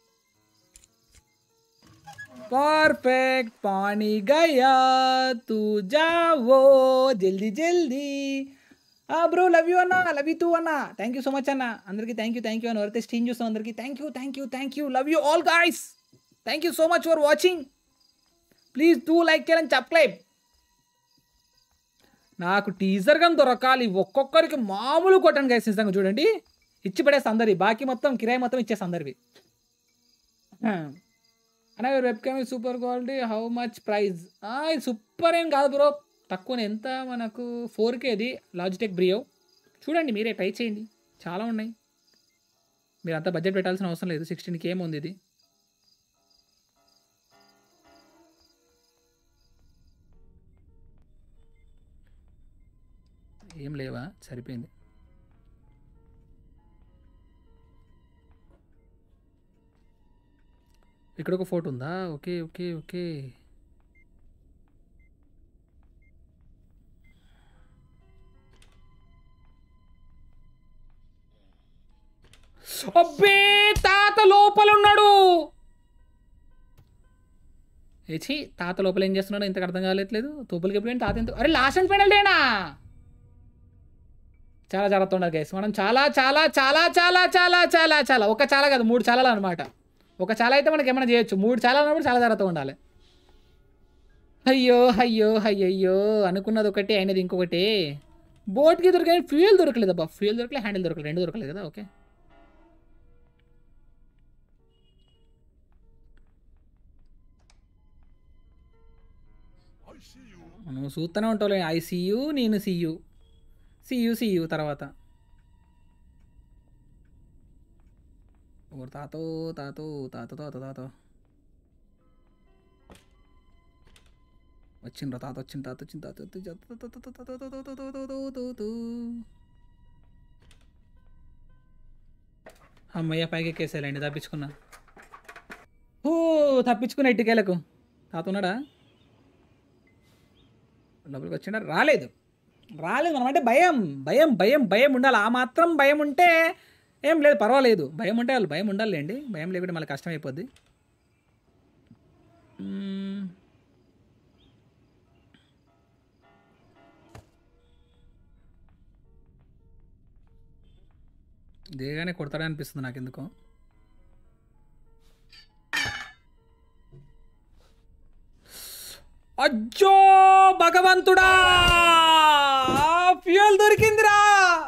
Speaker 1: परफेक्ट पानी गया तू जाओ జల్దీ జల్దీ బ్రో లవ్ యూ అన్న లవ్ యూ టూ అన్న థ్యాంక్ యూ సో మచ్ అన్న అందరికీ థ్యాంక్ యూ థ్యాంక్ యూ అని ఎవరైతే స్ట్రీమ్ చూస్తాం అందరికీ thank you thank you thank you love you all guys thank you so much for watching please do like చేయాలని subscribe నాకు teaser కానీ దొరకాలి ఒక్కొక్కరికి మామూలు కొట్టండి గైస్ నిజంగా చూడండి ఇచ్చి పడేసి అందరి బాకీ మొత్తం కిరాయి మొత్తం ఇచ్చేసి అందరివి అన్న web cam super quality how much price ఇది సూపర్ ఏం కాదు బ్రో తక్కువ ఎంత మనకు ఫోర్ కేది లాజిటెక్ బ్రియో చూడండి మీరే ట్రై చేయండి చాలా ఉన్నాయి మీరు అంత బడ్జెట్ పెట్టాల్సిన అవసరం లేదు సిక్స్టీన్ కేమ్ ఉంది ఇది ఏం లేవా సరిపోయింది ఇక్కడ ఒక ఫోటో ఉందా ఓకే ఓకే ఓకే అబ్బే తాత లోపల ఉన్నాడు ఏచి తాత లోపల ఏం చేస్తున్నాడు ఇంతకు అర్థం కాలేదు తోపులకి ఎప్పుడు తాత ఎంత అరే లాస్ట్ అండ్ ఫైనల్ డేనా చాలా జాగ్రత్త ఉండాలి గైస్ మనం చాలా చాలా చాలా చాలా చాలా చాలా చాలా ఒక చాలా కాదు మూడు చాలాలు అనమాట ఒక చాలా అయితే మనకి ఏమైనా చేయొచ్చు మూడు చాలా అన్నప్పుడు చాలా జాగ్రత్తగా ఉండాలి అయ్యో అయ్యో అయ్యయ్యో అనుకున్నది ఒకటి అయినది ఇంకొకటి బోట్కి దొరికే ఫ్యూయల్ దొరకలేదు అబ్బా ఫ్యూయల్ దొరకలేదు హ్యాండిల్ దొరకలేదు రెండు దొరకలేదు కదా ఓకే నువ్వు చూస్తూనే ఉంటావులే ఐ సీయూ నేను సీయూ సీయూ సీయూ తర్వాత ఓ తాతో తాతో తాత తాత తాత వచ్చిండ్రా తాత వచ్చింది తాత వచ్చింది తాత వచ్చింది, తాత తాత తాత తాత తాత తాత తాత తాత తాత. అమ్మయ్య పైకి ఎక్కేసాలండి తప్పించుకున్నా ఓ తప్పించుకున్న ఇటుకేలకు తాత ఉన్నాడా లోపలికి వచ్చిండా రాలేదు రాలేదు మనం అంటే భయం భయం భయం భయం ఉండాలి ఆ మాత్రం భయం ఉంటే ఏం లేదు పర్వాలేదు భయం ఉంటే వాళ్ళు భయం ఉండాలండి భయం లేకుంటే మళ్ళీ కష్టం అయిపోద్ది మ్మ్. దిగగానే కొడతాడే అనిపిస్తుంది నాకు ఎందుకో అజ్జో భగవంతుడా ఫ్యూయల్ దొరికిందిరా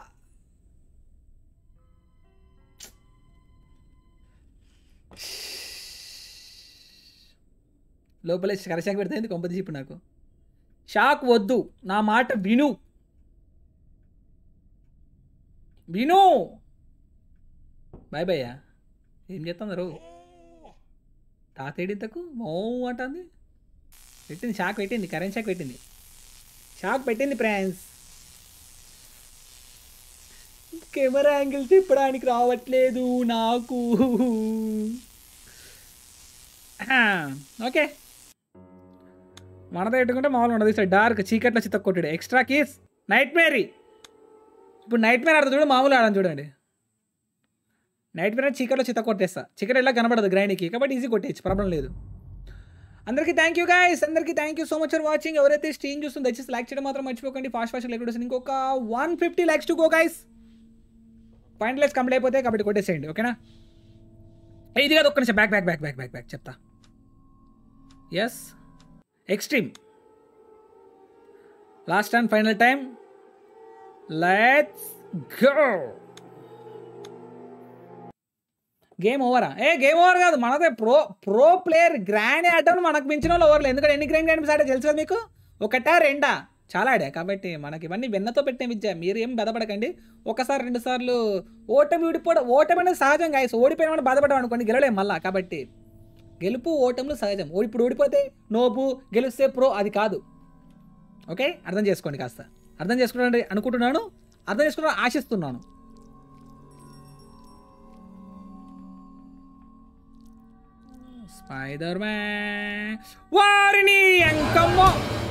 Speaker 1: లోపల కరశాక్ పెడితే కొంపది ఇప్పుడు నాకు షాక్ వద్దు నా మాట విను విను బాయ్ బాయ్ ఏం చేస్తున్నారు తాతేడింతకు మో అంటుంది పెట్టింది షాక్ పెట్టింది కరెంట్ షాక్ పెట్టింది షాక్ పెట్టింది ఫ్రాన్స్ కెమెరా యాంగిల్ తిప్పడానికి రావట్లేదు నాకు ఓకే మనతో పెట్టుకుంటే మామూలుగా ఉండదు సార్ డార్క్ చీకట్లో చిత్త కొట్టాడు ఎక్స్ట్రా కీస్ నైట్ మేరీ ఇప్పుడు నైట్ మేర్ ఆడతా చూడు మామూలు ఆడని చూడండి నైట్ మేర్ చీకట్లో చిత్త కొట్టేస్తా చీకటి ఎలా కనబడదు గ్రైండ్కి కాబట్టి ఈజీ కొట్టేయచ్చు ప్రాబ్లం లేదు అందరికీ థ్యాంక్ యూ గైస్ అందరికీ thank you so much for watching ఎవరైతే స్ట్రీమ్ చూస్తుందో దయచేసి లైక్ చేయడం మాత్రం మర్చిపోకండి ఫాస్ట్ ఫాస్ట్ లైక్ కొట్టేసి ఇంకొక one fifty likes to go guys point likes complete అయిపోతే కాబట్టి కొట్టేసేయండి ఓకేనా ఏ, ఇది కాదు ఒక్క నిమిషం back back back back back back చెప్తా yes extreme last and final time let's go game ఓవరా ఏ గేమ్ ఓవర్ కాదు మనదే ప్రో ప్రో ప్లేయర్ గ్రాండ్ ఆడటం మనకు మించిన వాళ్ళు ఓవర్లు ఎందుకంటే ఎన్ని గ్రాండ్ గ్రాండ్స్ ఆడే తెలుసు కదా మీకు ఒకటా రెండా చాలా ఆడా కాబట్టి మనకి ఇవన్నీ వెన్నతో పెట్టే విద్య మీరు ఏం బాధపడకండి ఒకసారి రెండు సార్లు ఓటమి విడిపోవడం ఓటమి అనేది సహజం గాయస్ ఓడిపోయిన వాడు బాధపడడం అనుకోండి గెలవలేం మళ్ళా కాబట్టి గెలుపు ఓటములు సహజం ఓ- ఇప్పుడు ఓడిపోతే నోబు గెలిస్తే ప్రో అది కాదు ఓకే అర్థం చేసుకోండి కాస్త అర్థం చేసుకున్నాను అనుకుంటున్నాను అర్థం చేసుకున్నాను ఆశిస్తున్నాను స్పైడర్ మ్యాన్ వారిని ఎంకమ్మ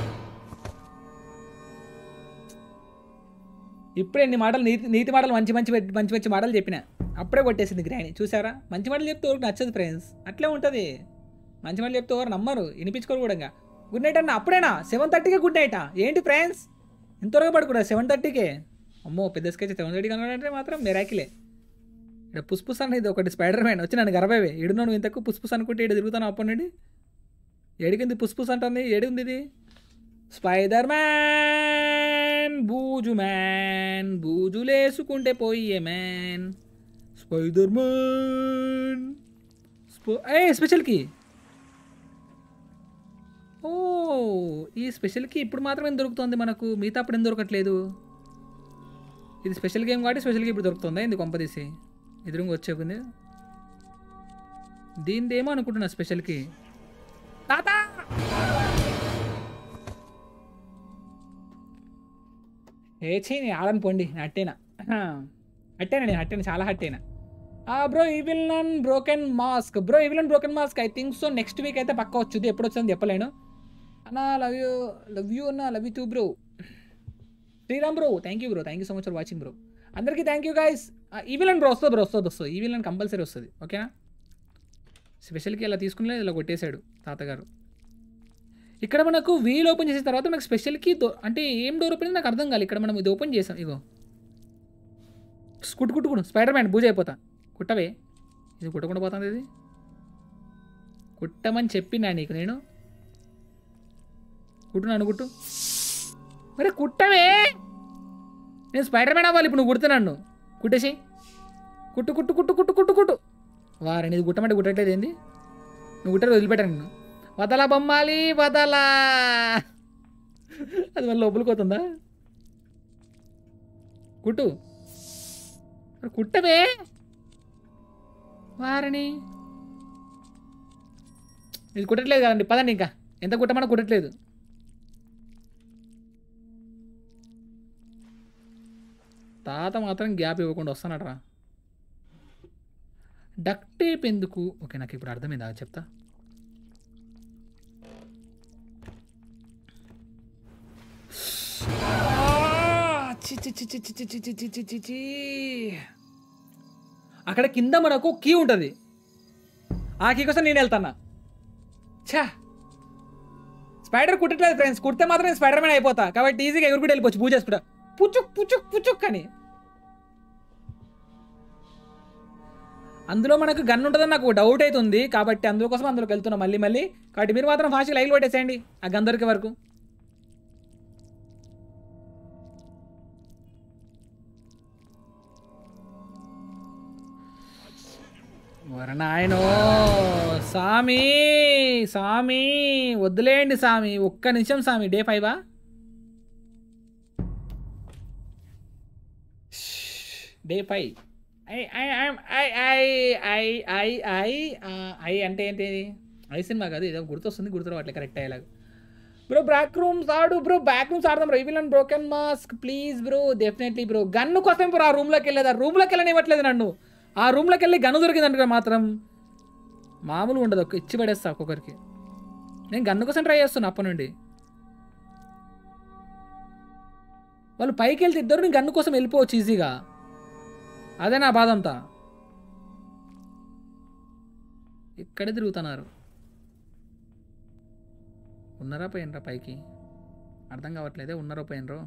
Speaker 1: ఇప్పుడే ఎన్ని మాటలు నీతి నీతి మాటలు మంచి మంచి పెట్- మంచి మంచి మాటలు చెప్పిన అప్పుడే కొట్టేసింది గ్రాని చూసారా మంచి మాటలు చెప్తే ఎవరికి నచ్చదు ఫ్రెండ్స్ అట్లే ఉంటుంది మంచి మాటలు చెప్తే ఎవరు నమ్మరు వినిపించుకోరు కూడా ఇంకా. గుడ్ నైట్ అన్న అప్పుడేనా సెవెన్ థర్టీకే గుడ్ నైటా ఏంటి ఫ్రెండ్స్ ఇంత త్వరగా పడుకున్నా సెవెన్ థర్టీకే అమ్మో పెద్ద స్కెచ్ సెవెన్ థర్టీ కనుగొనంటే మాత్రం మెరాకిలే ఇక్కడ పుష్పుస్ అన్న ఇది ఒకటి స్పైడర్ మ్యాన్ వచ్చి నన్ను గర్భవే ఏడున్నాను ఇంతకు పుష్పుస్ అనుకుంటే ఏడు తిరుగుతాను అప్పటి నుండి ఏడికింది పుష్పుస్ అంటుంది ఏడుంది ఇది స్పైడర్ మ్యాన్ బూజు మ్యాన్ బూజులేసుకుంటే పోయే మ్యాన్ స్పైడర్ మ్యాన్ స్పో- ఏ స్పెషల్కి ఓ ఈ స్పెషల్కి ఇప్పుడు మాత్రమే దొరుకుతుంది మనకు మిగతా అప్పుడు ఎందుకు దొరకట్లేదు ఇది స్పెషల్ గేమ్ కాబట్టి స్పెషల్గా ఇప్పుడు దొరుకుతుందా ఇది కొంపదీసి ఎదురుగా వచ్చేకుంది దీనిదేమో అనుకుంటున్నా స్పెషల్కి తాత ఏచి నేను ఆడని పోండి నేను అట్టేనా అట్టేనా నేను అట్టేనా చాలా హట్టేనా bro evil nun broken mask bro evil nun broken mask I think so next week అయితే పక్క వచ్చుది ఎప్పుడు వచ్చిందని చెప్పలేను అన్నా లవ్ యూ లవ్ యూ అన్నా love you too bro Sriram bro thank you bro thank you so much for watching bro అందరికీ thank you guys evil and bro వస్తుంది బ్రో వస్తుంది వస్తుంది ఈవిల్ అండ్ కంపల్సరీ వస్తుంది ఓకేనా స్పెషల్కి ఇలా తీసుకునే ఇలా కొట్టేశాడు తాతగారు ఇక్కడ మనకు వీల్ ఓపెన్ చేసిన తర్వాత మనకు స్పెషల్కి దో అంటే ఏం డోర్ ఓపెన్ నాకు అర్థం కాదు ఇక్కడ మనం ఇది ఓపెన్ చేసాం ఇగో కుట్టు కుట్టు కుట్టు స్పైడర్ మ్యాన్ బూజ అయిపోతా కుట్టవే ఇది కుట్టకుండా పోతుంది ఇది కుట్టమని చెప్పినా నీకు నేను కుట్టు నన్ను కుట్టు మరి కుట్టవే నేను స్పైడర్ మ్యాన్ అవ్వాలి ఇప్పుడు నువ్వు కుడుతు నన్ను కుట్టేసి కుట్టు కుట్టు కుట్టు కుట్టు కుట్టు కుట్టు వారని ఇది కుట్టమంటే కుట్టట్లేదు ఏంది నువ్వు కుట్టరు వదిలిపెట్టాను నిన్ను వదలా బొమ్మాలి వదలా అది మళ్ళీ లోపలికి పోతుందా కుట్టు మరి కుట్టవే వారిని ఇది కుట్టట్లేదు కదండి పదండి ఇంకా ఎంత కుట్టమన్నా కుట్టట్లేదు తాత మాత్రం గ్యాప్ ఇవ్వకుండా వస్తానట్రా డక్ టేప్ ఎందుకు ఓకే నాకు ఇప్పుడు అర్థమైందా చెప్తా ఆ, చి, చి, చి, చి, చి, చి, చి, చి, చి, చి, చి, చి. అక్కడ కింద మనకు కీ ఉంటుంది ఆ కీ కోసం నేను వెళ్తానా ఛా స్పైడర్ కుట్టట్లేదు ఫ్రెండ్స్ కుడితే మాత్రం నేను స్పైడర్ మ్యాన్ అయిపోతా కాబట్టి ఈజీగా ఎగురు కూడా వెళ్ళిపోవచ్చు పూజ చేసుకుంటా పుచ్చుక్ పుచ్చుక్ పుచ్చుక్ అని అందులో మనకు గన్ ఉంటుందని నాకు డౌట్ అవుతుంది కాబట్టి అందుకోసం అందులోకి వెళ్తున్నాం మళ్ళీ మళ్ళీ కాబట్టి మీరు మాత్రం ఫాస్ట్ లైవ్ కొట్టేసేయండి ఆ గన్ దొరికే వరకు వరనాయనో సామి సామి వద్దులేండి సామి ఒక్క నిమిషం సామి డే ఫైవా day five I I I I I I I I అంటే ఏంటి ఐ సినిమా కాదు ఏదో గుర్తొస్తుంది గుర్తురావట్లే కరెక్ట్ అయ్యేలాగా బ్రో బ్యాక్ రూమ్స్ ఆడు బ్రో బ్యాక్ రూమ్స్ ఆడదాం evil and broken mask please bro definitely bro gun కోసం బ్రో ఆ రూమ్లోకి వెళ్ళేది ఆ రూమ్లోకి వెళ్ళనివ్వట్లేదు నన్ను ఆ రూమ్లోకి వెళ్ళి గన్ను దొరికిందంటే మాత్రం మామూలు ఉండదు ఒక ఇచ్చి పడేస్తా ఒక్కొక్కరికి నేను గన్ను కోసం ట్రై చేస్తున్నా అప్పటి నుండి వాళ్ళు పైకి వెళ్తే ఇద్దరు నేను గన్ను కోసం వెళ్ళిపోవచ్చు ఈజీగా అదే నా బాధ అంతా ఇక్కడే తిరుగుతున్నారు ఉన్నారా పోయినరా పైకి అర్థం కావట్లేదే ఉన్నారో పోయినరో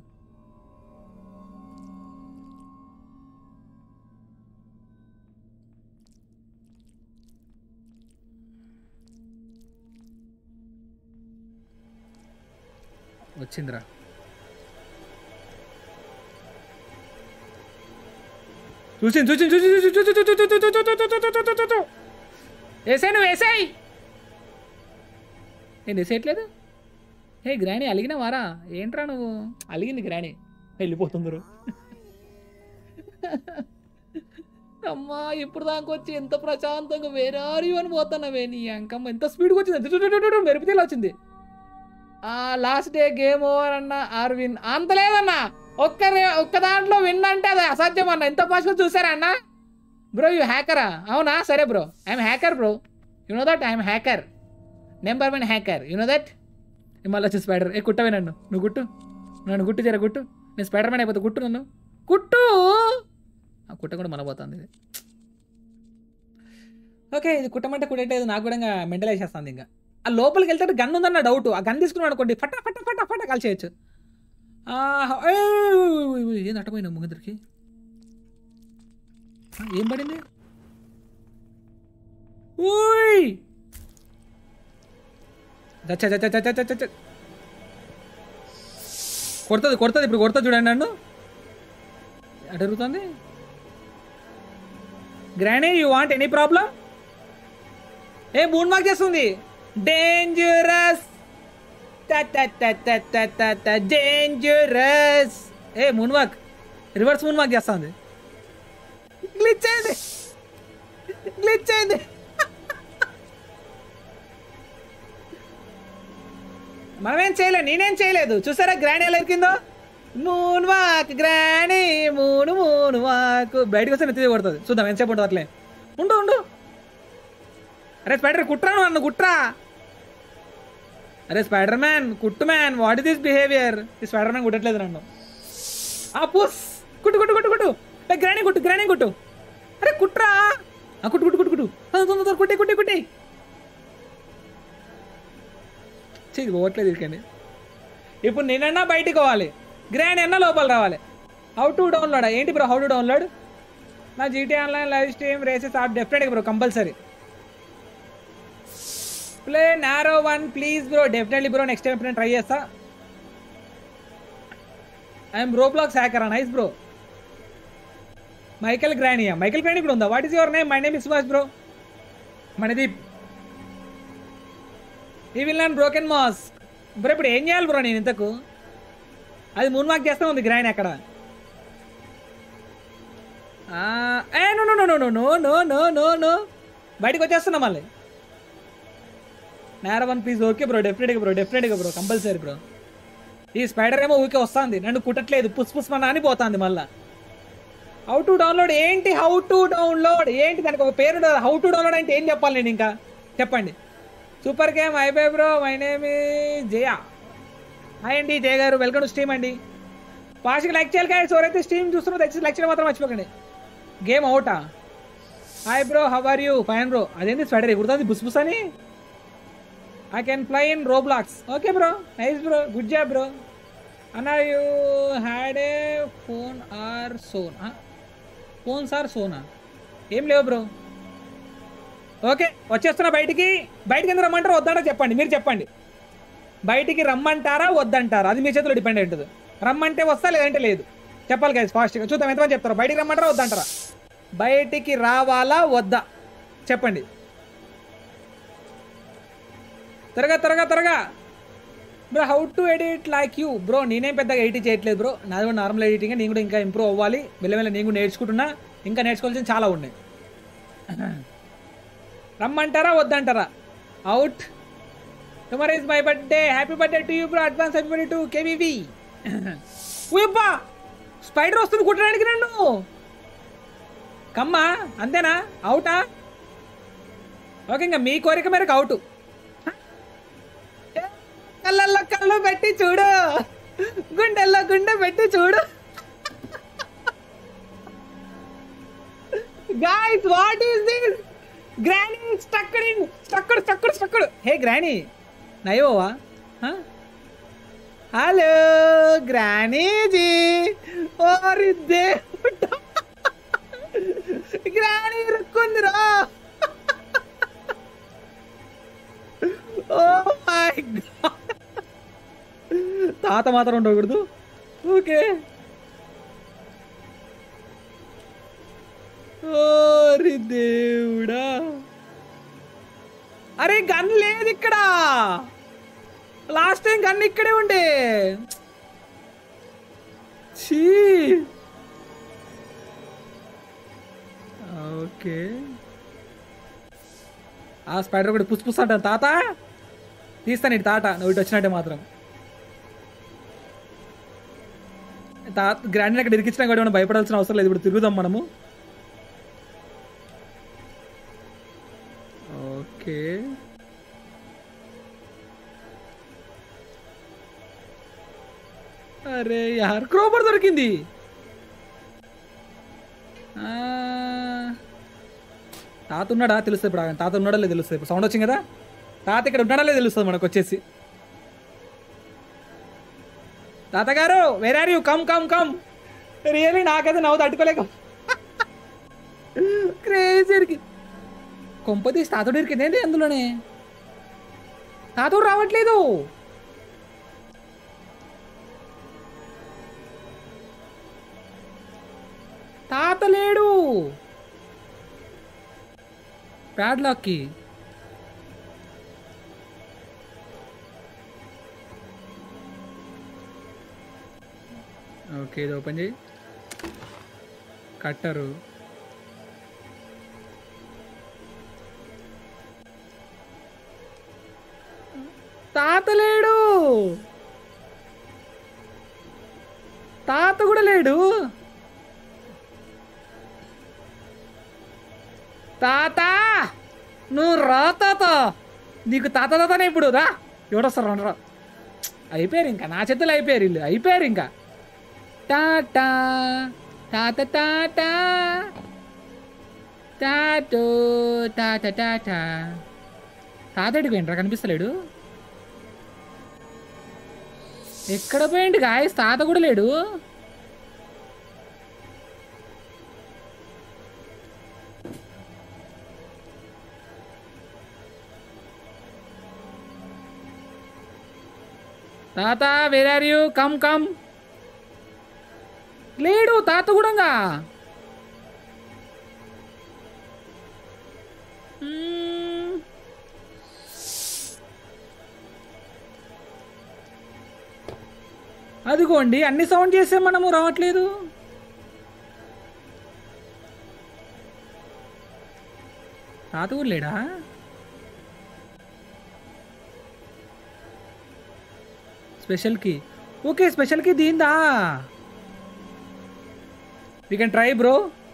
Speaker 1: వచ్చిందిరా చూసింది చూసింది చూసి చూసి చూసి చూసి చూసి చూసి చూసి చూసి చూసి చూసి చూసి వేసాయి నువ్వు వేసాయి నేను వేసేయట్లేదు ఏ గ్రాణి అలిగిన వారా ఏంట్రా నువ్వు అలిగింది గ్రాణి వెళ్ళిపోతుందరు అమ్మా ఇప్పుడు దాకా వచ్చి ఎంత ప్రశాంతంగా వేరే ఆరు అని పోతున్నావే నీ అంకమ్మ ఎంత స్పీడ్గా వచ్చింది మెరుపుతీలా వచ్చింది ఆ లాస్ట్ డే గేమ్ ఓవర్ అన్న ఆర్ విన్ అంత లేదన్నా ఒక్క రే- ఒక్క దాంట్లో విన్ అంటే అది అసాధ్యం అన్న ఎంత ఫాస్ట్గా చూసారా అన్న బ్రో యూ హ్యాకరా అవునా సరే bro I'm hacker bro you know that I'm hacker number one hacker you know that మళ్ళీ వచ్చి స్పైడర్ ఏ కుట్టవే నన్ను నువ్వు గుట్టు నన్ను గుట్టు జర గుట్టు నేను స్పైడర్ మ్యాన్ అయిపోతా గుట్టు నన్ను కుట్టు ఆ కుట్ట కూడా మన పోతుంది ఇది ఓకే ఇది కుట్టమంటే కుట్టేది నాకు కూడా ఇంకా మెంటల్ వేసేస్తుంది ఇంకా ఆ లోపలికి వెళ్తే గన్ ఉందన్న డౌట్ ఆ గన్ తీసుకున్నాం అనుకోండి ఫట ఫట ఫట ఫట కాల్ చేయొచ్చు ఏం అట్టపోయినా ముందరికి ఏం పడింది ఊయ్ చచ్చ చచ్చ చచ్చ చచ్చ చచ్చ కొడుతుంది కొడుతుంది ఇప్పుడు కొడుతుంది చూడండి నన్ను అటు జరుగుతుంది granny you want any problem a moon mark చేస్తుంది dangerous dangerous a moon walk reverse moon walk చేస్తుంది గ్లిచ్ అయింది గ్లిచ్ అయింది మనమేం చేయలేదు నేనేం చేయలేదు చూసారా గ్రాండ్ ఎలా ఎక్కిందో moon walk granny moon moon walk బయటకు వస్తే నెత్తి కొడుతుంది చూద్దాం ఎంతసేపు ఉంటుంది అట్లే ఉండు ఉండు అరే స్పైడర్ కుట్రా నువ్వు నన్ను కుట్రా అరే స్పైడర్ మ్యాన్ కుట్టు man what is this behaviour ఈ స్పైడర్ మ్యాన్ కుట్టట్లేదు నన్ను ఆ పుస్ కుట్టు కుట్టు కుట్టు కుట్టు ఏ, గ్రాణి కుట్టు గ్రాణి కుట్టు అరే కుట్రా ఆ కుట్టు కుట్టు కుట్టు కుట్టు తొందర తొందర తొందర కుట్టి కుట్టి కుట్టి ఇది పోవట్లేదు ఇక్కడి ఇప్పుడు నేనన్నా బయటికి పోవాలి గ్రాండ్ అన్నా లోపల రావాలి హౌ టు డౌన్లోడ్ ఏంటి బ్రో హౌ టు డౌన్లోడ్ నా GT online live stream races are డెఫినెట్గా bro compulsory play narrow one please bro definitely bro next time ఎప్పుడైనా ట్రై చేస్తా I'm bro blocks hacker nice bro Michael గ్రానియా Michael granny కూడా ఉందా what is your name my name is Subhash bro Mandeep evil nun broken mask bro ఇప్పుడు ఏం చేయాలి bro నేను ఇంతకు అది మూన్ మార్క్ చేస్తా ఉంది గ్రాండ్ అక్కడ ఆ, ఏ no no no no no no no no no no బయటకు వచ్చేస్తున్నా మళ్ళీ నేర వన్ పీస్ ఓకే బ్రో డెఫినెట్గా బ్రో డెఫినెట్గా బ్రో కంపల్సరీ బ్రో ఈ స్పైడర్ ఏమో ఊరికే వస్తుంది నన్ను కుట్టట్లేదు పుస్ పుస్ మన అని పోతుంది మళ్ళా హౌ టు డౌన్లోడ్ ఏంటి హౌ టు డౌన్లోడ్ ఏంటి దానికి ఒక పేరు హౌ టు డౌన్లోడ్ అంటే ఏం చెప్పాలి నేను ఇంకా చెప్పండి super game bye bro my name Jaya hi అండి జయ గారు వెల్కమ్ టు స్ట్రీమ్ అండి పాస్ట్కి లైక్ చేయాలి కానీ ఎవరైతే స్ట్రీమ్ చూస్తున్నారో దయచేసి లైక్ చేయడం మాత్రం మర్చిపోకండి గేమ్ అవుటా hi bro how are you fine bro అదేంటి స్వెటర్ ఎగురుతుంది బుస్ బుస్ అని I can fly in Roblox okay bro nice bro good job bro అన్న you had a phone or సోన్ ఫోన్స్ ఆర్ సోనా ఏం లేవు బ్రో ఓకే వచ్చేస్తున్నా బయటికి బయటికి ఎందుకు రమ్మంటారా వద్దంటారా చెప్పండి మీరు చెప్పండి బయటికి రమ్మంటారా వద్దంటారా అది మీ చేతిలో డిపెండ్ అయి ఉంటుంది రమ్మంటే వస్తా లేదంటే లేదు చెప్పాలి కదా ఫాస్ట్గా చూద్దాం ఎంతమంది చెప్తారు బయటికి రమ్మంటారా వద్దంటారా బయటికి రావాలా వద్దా చెప్పండి త్వరగా త్వరగా త్వరగా bro how to edit like you bro నేనేం పెద్దగా ఎడిట్ చేయట్లేదు బ్రో నాది కూడా నార్మల్ ఎడిటింగ్ నేను కూడా ఇంకా ఇంప్రూవ్ అవ్వాలి మెల్లమెల్ల నేను కూడా నేర్చుకుంటున్నా ఇంకా నేర్చుకోవాల్సిన చాలా ఉన్నాయి రమ్మంటారా వద్దంటారా out tomorrow is my birthday happy birthday to you bro advance happy birthday to కేవీవి ఊయబ్బా స్పైడర్ వస్తుంది కుట్టడానికి నన్ను కమ్మా అంతేనా అవుటా ఓకే ఇంకా మీ కోరిక మేరకు అవుట్ కళ్ళల్లో కళ్ళు పెట్టి చూడు గుండెల్లో గుండె పెట్టి చూడు guys what is this granny stucked in stucked stucked stucked hey granny నయోవా హలో గ్రానీజీ ఓరి దేవుడా గ్రానీ ఇరుక్కుందిరా ఓ మై గాడ్ తాత మాత్రం ఉండకూడదు ఓకే ఓరి దేవుడా అరే గన్ లేదు ఇక్కడ లాస్ట్ టైం గన్ ఇక్కడే ఉండే ఛీ ఓకే ఆ స్పైడర్ కూడా పుస్ పుస్ అంటాను తాత తీస్తాను ఇటు తాట నువ్వు ఇటు వచ్చినట్టే మాత్రం తాత గ్రాండ్ అక్కడ ఇరికించినా కూడా మనం భయపడాల్సిన అవసరం లేదు ఇప్పుడు తిరుగుదాం మనము ఓకే అరే యార్ క్రోబర్ దొరికింది ఆ, తాత ఉన్నాడా తెలుస్తుంది ఇప్పుడు ఆగండి. తాత ఉన్నాడా లేదు తెలుస్తుంది ఇప్పుడు సౌండ్ వచ్చింది కదా తాత ఇక్కడ ఉన్నాడా లేదు తెలుస్తుంది మనకు వచ్చేసి తాతగారు where are you come come come really నాకైతే నవ్వు తట్టుకోలేక క్రేజీ కొంపతీసి తాతడు ఇరికిందేంటి అందులోనే తాతడు రావట్లేదు తాత లేడు ప్యాడ్లాక్కి ఓకే ఇది ఓపెన్ చేయి కట్టరు తాత లేడు తాత కూడా లేడు తాత నువ్వు రా తాత నీకు తాత తాతనే ఇప్పుడు రా ఎవడొస్తారు రా అయిపోయారు ఇంకా నా చేతులు అయిపోయారు వీళ్ళు అయిపోయారు ఇంకా టాటా తాత టాటా టాటో టాట టాటా తాతడికి పోయిండ్రా కనిపిస్తలేడు ఎక్కడ పోయిండు గాయస్ తాత కూడా లేడు తాత where are you come come లేడు తాత కూడా అదిగోండి అన్ని సౌండ్ చేసే మనము రావట్లేదు తాత కూడా లేడా స్పెషల్కి ఓకే స్పెషల్కి దీందా వీ కెన్ ట్రై బ్రో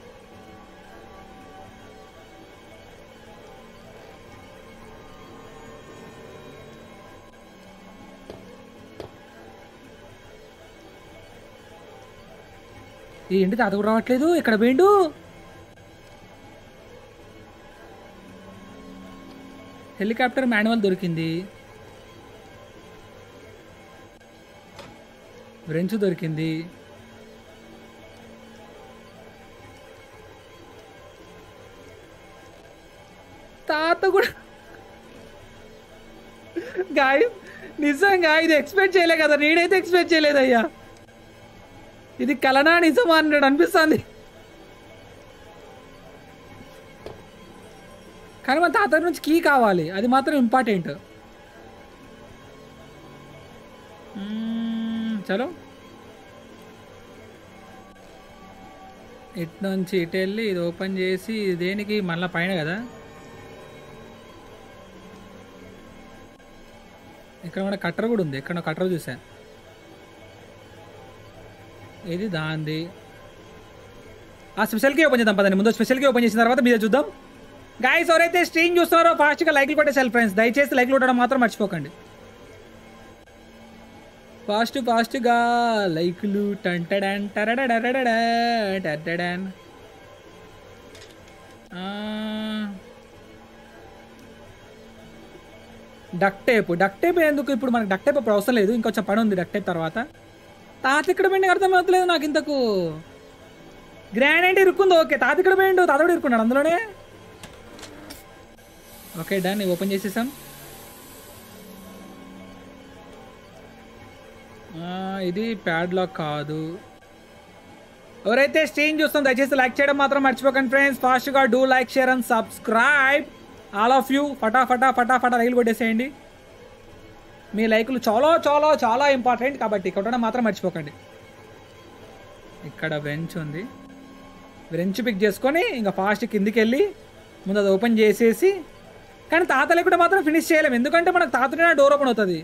Speaker 1: ఏంటి తాత కూడా రావట్లేదు ఇక్కడ పోయిండు హెలికాప్టర్ మాన్యువల్ దొరికింది వ్రెంచ్ దొరికింది తాత కూడా గాయ నిజంగా ఇది ఎక్స్పెక్ట్ చేయలే కదా నేనైతే ఎక్స్పెక్ట్ చేయలేదయ్యా ఇది కలనా నిజమా అన్నాడు అనిపిస్తుంది కానీ మన తాత నుంచి కీ కావాలి అది మాత్రం ఇంపార్టెంట్ మ్మ్, చలో ఇటు నుంచి ఇటు వెళ్ళి ఇది ఓపెన్ చేసి ఇది దేనికి మళ్ళీ పైన కదా ఇక్కడ మన కట్టర్ కూడా ఉంది ఇక్కడ కట్టర్ చూసా ఇది దాంది ఆ స్పెషల్కి ఓపెన్ చేద్దాం పదండి ముందు స్పెషల్కి ఓపెన్ చేసిన తర్వాత మీద చూద్దాం గాయస్ ఎవరైతే స్ట్రీమ్ చూస్తున్నారో ఫాస్ట్గా లైక్లు కొట్టేసారు ఫ్రెండ్స్ దయచేసి లైక్లు కొట్టడం మాత్రం మర్చిపోకండి ఫాస్ట్ ఫాస్ట్గా లైకులు టంటడాన్ టరడడడడడా, టడడాన్. ఆ. డక్ టేప్ డక్ టేప్ ఎందుకు ఇప్పుడు మనకు డక్ టేప్ ఇప్పుడు అవసరం లేదు ఇంకొంచెం పని ఉంది డక్ టేప్ తర్వాత తాత ఇక్కడ పోయింది అర్థం అవుతలేదు నాకు ఇంతకు గ్రానైట్ ఇరుక్కుంది ఓకే తాత ఇక్కడ పోయిండు తాత కూడా ఇరుక్కున్నాడు అందులోనే ఓకే డన్ ఓపెన్ చేసేసాం ఆ, ఇది ప్యాడ్ లాక్ కాదు ఎవరైతే స్ట్రీమ్ చూస్తాం దయచేసి లైక్ చేయడం మాత్రం మర్చిపోకండి ఫ్రెండ్స్ ఫాస్ట్గా do like share and subscribe all of you ఫటా ఫటా ఫటా ఫటా రైలు కొట్టేసేయండి మీ లైకులు చాలా చాలా చాలా ఇంపార్టెంట్ కాబట్టి కొట్టడం మాత్రం మర్చిపోకండి ఇక్కడ బెంచ్ ఉంది బెంచ్ పిక్ చేసుకొని ఇంకా ఫాస్ట్ కిందికి వెళ్ళి ముందు అది ఓపెన్ చేసేసి కానీ తాత లేకుండా మాత్రం ఫినిష్ చేయలేము ఎందుకంటే మనకు తాతనే డోర్ ఓపెన్ అవుతుంది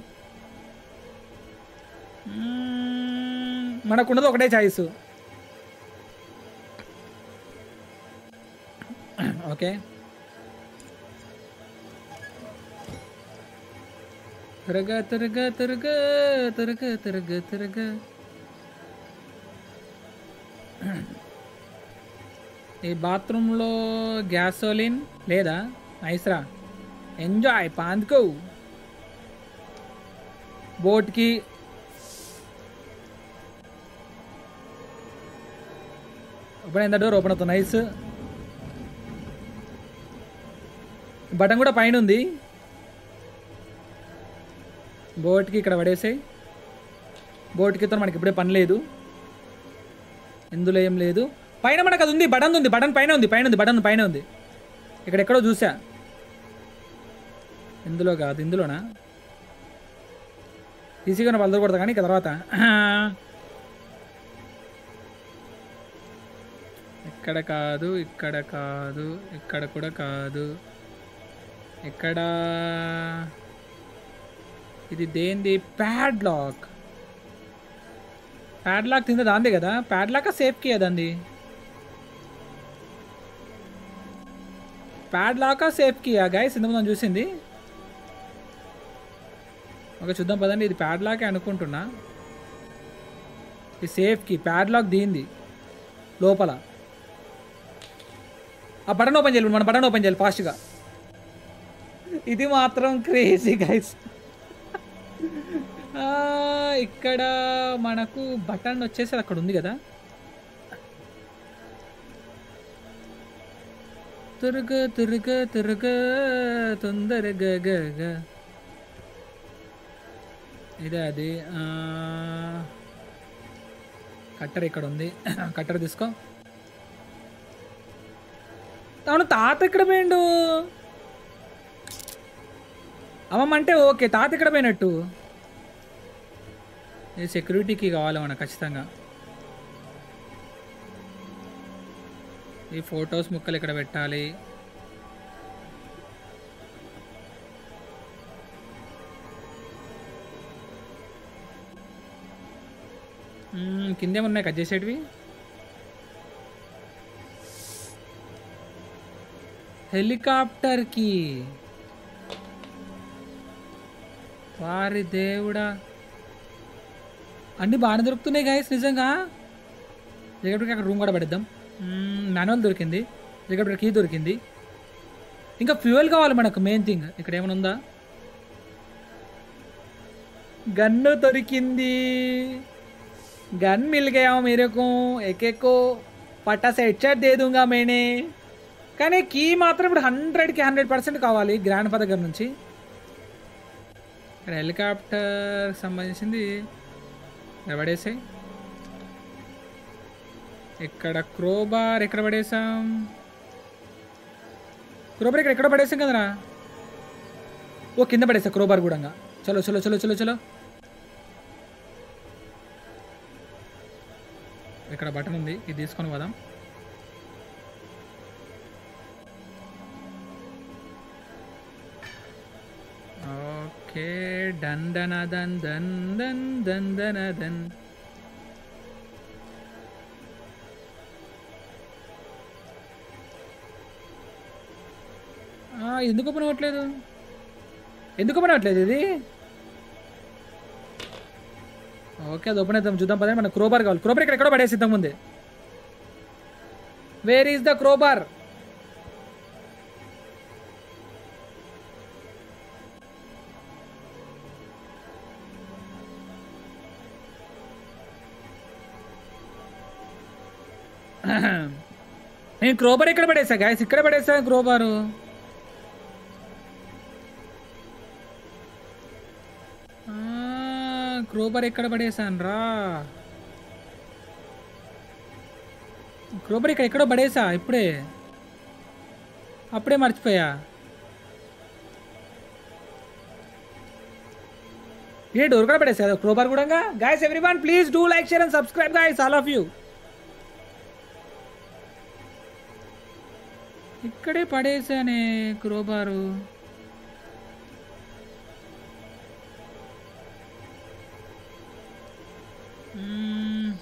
Speaker 1: మ్మ్, మనకున్నది ఒకటే చాయిస్ ఓకే త్వరగా త్వరగా త్వరగా త్వరగా త్వరగా త్వరగా ఈ బాత్రూంలో గ్యాసోలిన్ లేదా నైస్రా ఎంజాయ్ పాందుకో బోట్కి ఓపెన్ అయిందా డోర్ ఓపెన్ అవుతుంది నైస్ బటన్ కూడా పైన ఉంది బోట్కి ఇక్కడ పడేసాయి బోట్కి తో మనకి ఇప్పుడే పని లేదు ఇందులో ఏం లేదు పైన మనకు అది ఉంది బటన్ ఉంది బటన్ పైన ఉంది పైన ఉంది బటన్ పైన ఉంది ఇక్కడ ఎక్కడో చూసా ఇందులో కాదు ఇందులోనా ఈజీగా బలదలు కొడతా కానీ ఇక తర్వాత ఇక్కడ కాదు ఇక్కడ కాదు ఇక్కడ కూడా కాదు ఇక్కడ ఇది దేంది ప్యాడ్ లాక్ ప్యాడ్ లాక్ తింద దాందే కదా ప్యాడ్ లాక్ సేఫ్కి అదంది ప్యాడ్ లాకా సేఫ్కి ఆ గైస్ ఇంతకు మనం చూసింది ఓకే చూద్దాం పదండి ఇది ప్యాడ్ లాకే అనుకుంటున్నా ఇది సేఫ్కి ప్యాడ్ లాక్ దీంది లోపల ఆ బటన్ ఓపెన్ చేయాలి మన బటన్ ఓపెన్ చేయాలి ఫాస్ట్గా ఇది మాత్రం క్రేజీ గైస్ ఇక్కడ మనకు బటన్ వచ్చేసి అక్కడ ఉంది కదా తిరుగ తిరుగ తిరుగ తొందరగా గగ ఇదే అది ఆ, కట్టర్ ఇక్కడ ఉంది కట్టర్ తీసుకో అవును తాత ఎక్కడ పోయిండు అమ్మమ్మ అంటే ఓకే తాత ఎక్కడ పోయినట్టు ఇది సెక్యూరిటీకి కావాలి మనకు ఖచ్చితంగా ఈ ఫొటోస్ ముక్కలు ఇక్కడ పెట్టాలి మ్మ్, కిందేమున్నాయి కట్ చేసేటివి హెలికాప్టర్కి వారి దేవుడా అన్నీ బాగానే దొరుకుతున్నాయి గాయస్ నిజంగా దిగబడికి అక్కడ రూమ్ కూడా పెడదాం మాన్యువల్ దొరికింది దిగబడి కీ దొరికింది ఇంకా ఫ్యూయల్ కావాలి మనకు మెయిన్ థింగ్ ఇక్కడ ఏమైనా ఉందా గన్ను దొరికింది గన్ మిల్ गया मेरे को एक एक को पटा से हेडशॉट दे दूंगा मैंने కానీ కీ మాత్రం ఇప్పుడు హండ్రెడ్కి హండ్రెడ్ పర్సెంట్ కావాలి గ్రాండ్ ఫా దగ్గర నుంచి ఇక్కడ హెలికాప్టర్ సంబంధించింది ఇక్కడ పడేసాయి ఇక్కడ క్రోబార్ ఎక్కడ పడేసాం క్రోబార్ ఇక్కడ ఎక్కడ పడేసాం కదరా ఓ కింద పడేసా క్రోబార్ కూడా చలో చలో చలో చలో చలో ఇక్కడ బటన్ ఉంది ఇది తీసుకొని పోదాం okay done done done done done done done done ఆ, ఎందుకు ఓపెన్ అవ్వట్లేదు ఎందుకు ఓపెన్ అవ్వట్లేదు ఇది ఓకే అది ఓపెన్ అవుతాం చూద్దాం పదే మన క్రోబార్ కావాలి క్రోబార్ ఇక్కడ ఎక్కడో పడేసి ముందే వేర్ ఈస్ ద క్రోబార్ నేను క్రోబార్ ఎక్కడ పడేసా గాయస్ ఇక్కడ పడేసా క్రోబారు ఆ, క్రోబార్ ఎక్కడ పడేసాను రా క్రోబార్ ఇక్కడ ఎక్కడో పడేసా ఇప్పుడే అప్పుడే మర్చిపోయా ఏ డోర్ కూడా పడేసా క్రోబార్ కూడా guys every one please do like share and subscribe guys all of you ఇక్కడే పడేసానే క్రోబారు మ్మ్.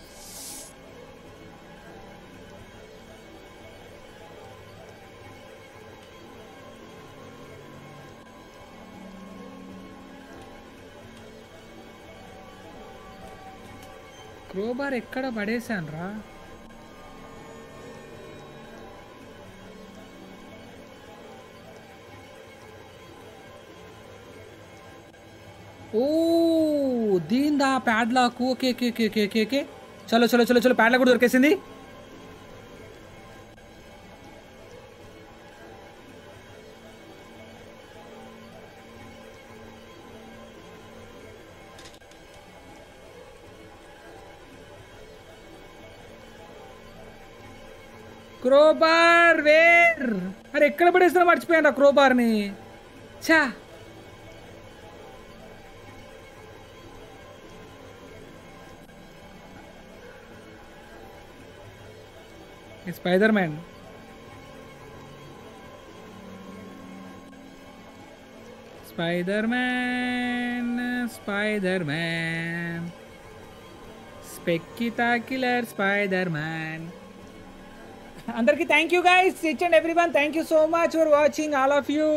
Speaker 1: క్రోబార్ ఎక్కడ పడేశాను రా ఓ దీందా padlock okay okay okay okay okay okay చలో చలో చలో చలో ప్యాడ్లాక్ కూడా దొరికేసింది క్రోబార్ వేర్ అరే ఎక్కడ పడేస్తున్నా మర్చిపోయాను క్రోబార్ని ఛా spider man spider man spider man spectacular spider man అందరికి thank you guys each and every one thank you so much for watching all of you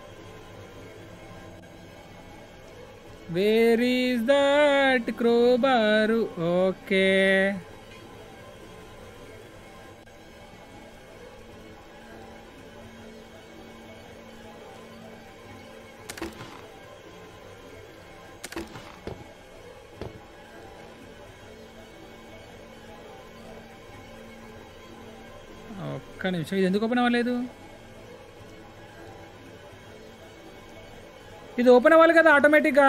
Speaker 1: where is that crowbar okay ఒక్క నిమిషం ఇది ఎందుకు ఓపెన్ అవ్వలేదు ఇది open అవ్వాలి కదా ఆటోమేటిక్గా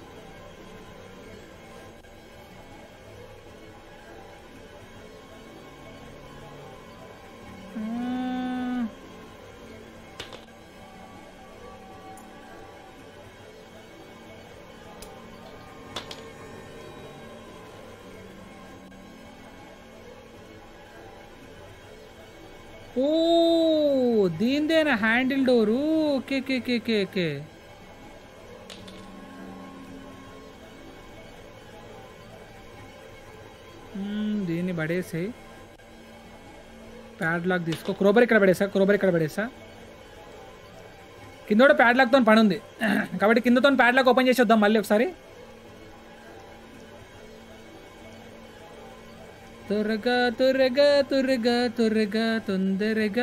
Speaker 1: ఆ. ఓ దీందేనా handle door okay okay okay okay okay మ్మ్, దీన్ని పడేసి ప్యాడ్ లాక్ తీసుకో క్రోబర్ ఇక్కడ పడేసా క్రోబర్ ఇక్కడ పడేసా కింద కూడా ప్యాడ్ లాక్తో పని ఉంది కాబట్టి కిందతో ప్యాడ్ లాక్ ఓపెన్ చేసి వద్దాం మళ్ళీ ఒకసారి త్వరగా త్వరగా త్వరగా త్వరగా తొందరగా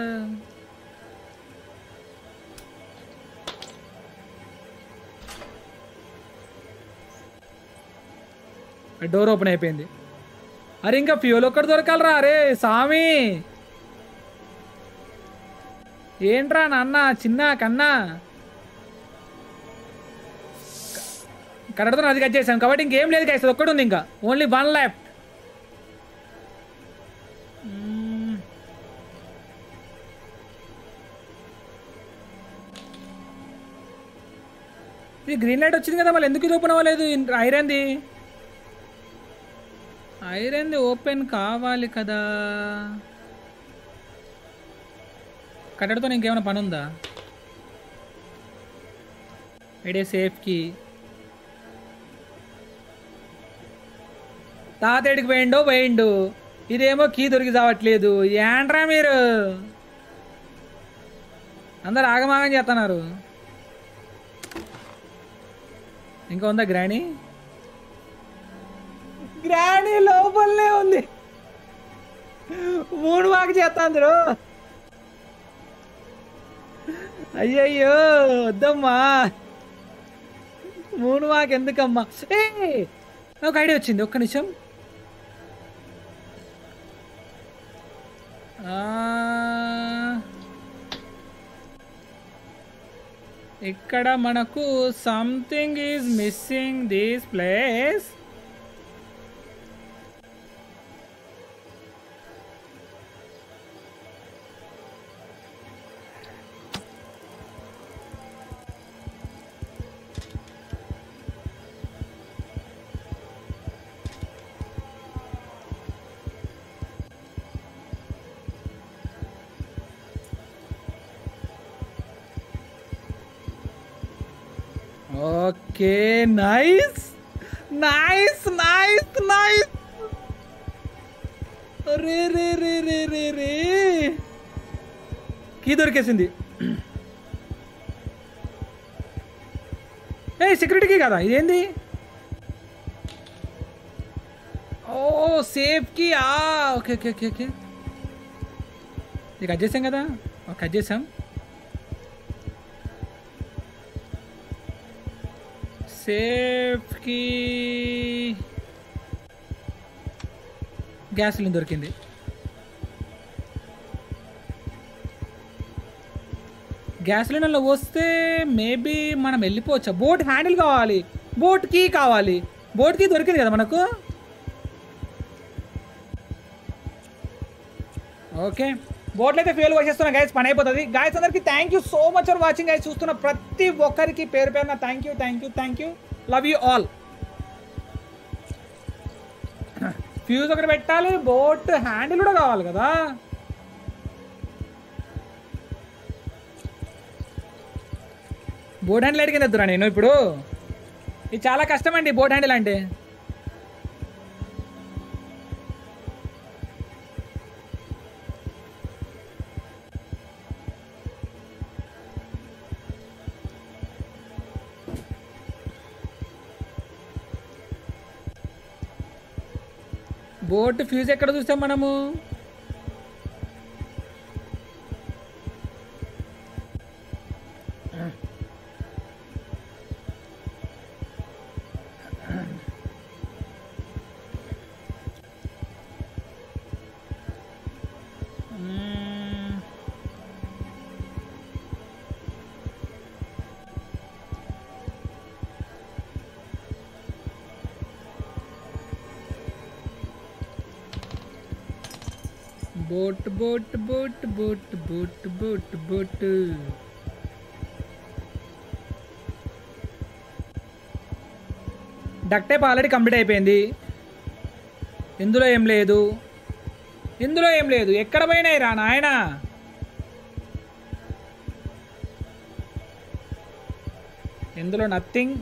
Speaker 1: డోర్ ఓపెన్ అయిపోయింది అరే ఇంకా ఫ్యూల్ ఒక్కటి దొరకాలరా అరే సామి ఏంట్రా నాన్న చిన్న కన్నా కరెక్ట్తో అది కట్ చేశాను కాబట్టి ఇంకేం లేదు గైస్ ఒక్కటి ఉంది ఇంకా ఓన్లీ వన్ లెఫ్ట్ ఇది గ్రీన్ లైట్ వచ్చింది కదా మళ్ళీ ఎందుకు ఇది ఓపెన్ అవ్వలేదు ఇన్- ఐరన్ది ఐరన్ది ఓపెన్ కావాలి కదా కట్టడితో ఇంకేమైనా పని ఉందా ఇడే సేఫ్కి తాతేడికి పోయిండో పోయిండు ఇదేమో కీ దొరికి చావట్లేదు ఏంట్రా మీరు అందరు ఆగమాగం చేస్తున్నారు ఇంకా ఉందా గ్రాణి గ్రాణి లోపలనే ఉంది మూడు వాకి చేస్తాందరు అయ్యయ్యో వద్దమ్మా మూడు వాకి ఎందుకమ్మా ఏ ఒక ఐడియా వచ్చింది ఒక్క నిమిషం ఆ, ఇక్కడ మనకు something is missing this place okay nice nice nice nice రే రే రే రే రే రే కీ దొరికేసింది ఏ సెక్యూరిటీకి కదా ఇదేంది ఓ సేఫ్కి ఆ ఓకే ఓకే ఓకే ఓకే ఇది కట్ చేసాం కదా ఓ, కట్ చేసాం సేఫ్కి గ్యాస్ సిలిండర్ దొరికింది గ్యాస్ సిలిండర్లో వస్తే మేబీ మనం వెళ్ళిపోవచ్చా బోట్ హ్యాండిల్ కావాలి బోట్ కీ కావాలి బోట్ కీ దొరికింది కదా మనకు ఓకే బోట్లు అయితే ఫ్యూల్ వచ్చేస్తున్నా గైస్ పని అయిపోతుంది గాయస్ అందరికి thank you so much for watching guys చూస్తున్న ప్రతి ఒక్కరికి పేరు పేరున thank you thank you thank you love you all fuse ఒకటి పెట్టాలి బోట్ హ్యాండిల్ కూడా కావాలి కదా బోట్ హ్యాండిల్ అడిగింది వద్దురా నేను ఇప్పుడు ఇది చాలా కష్టం అండి బోట్ హ్యాండిల్ అంటే బోట్ ఫ్యూజ్ ఎక్కడ చూస్తాం మనము మ్మ్. Boat boat boat boat boat boat boat duck tape already complete అయిపోయింది ఇందులో ఏం లేదు ఇందులో ఏం లేదు ఎక్కడ పోయినాయి రా నాయన ఇందులో నథింగ్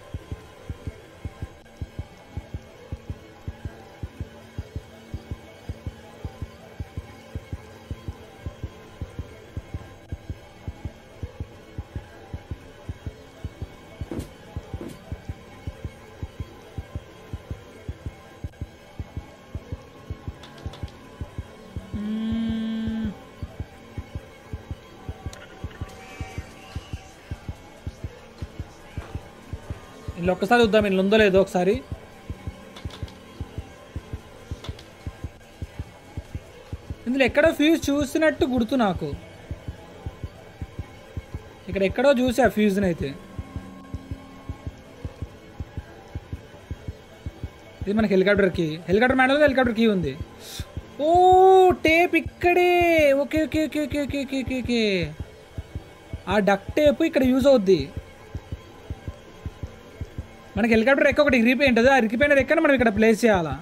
Speaker 1: మ్మ్. ఇందులో ఒక్కసారి చూద్దాం ఇందులో ఉందో లేదో ఒకసారి ఇందులో ఎక్కడో ఫ్యూజ్ చూసినట్టు గుర్తు నాకు ఇక్కడ ఎక్కడో చూసా ఫ్యూజ్ని అయితే ఇది మనకి హెలికాప్టర్ కీ హెలికాప్టర్ మ్యాన్లో హెలికాప్టర్ కీ ఉంది ఓ టేప్ ఇక్కడే okay okay okay okay okay okay okay okay ఆ డక్ టేప్ ఇక్కడ యూజ్ అవుద్ది మనకి హెలికాప్టర్ ఎక్క ఒకటి ఇరిగిపోయి ఉంటుంది ఆ ఇరిగిపోయిన ఎక్కడ మనం ఇక్కడ ప్లేస్ చేయాలా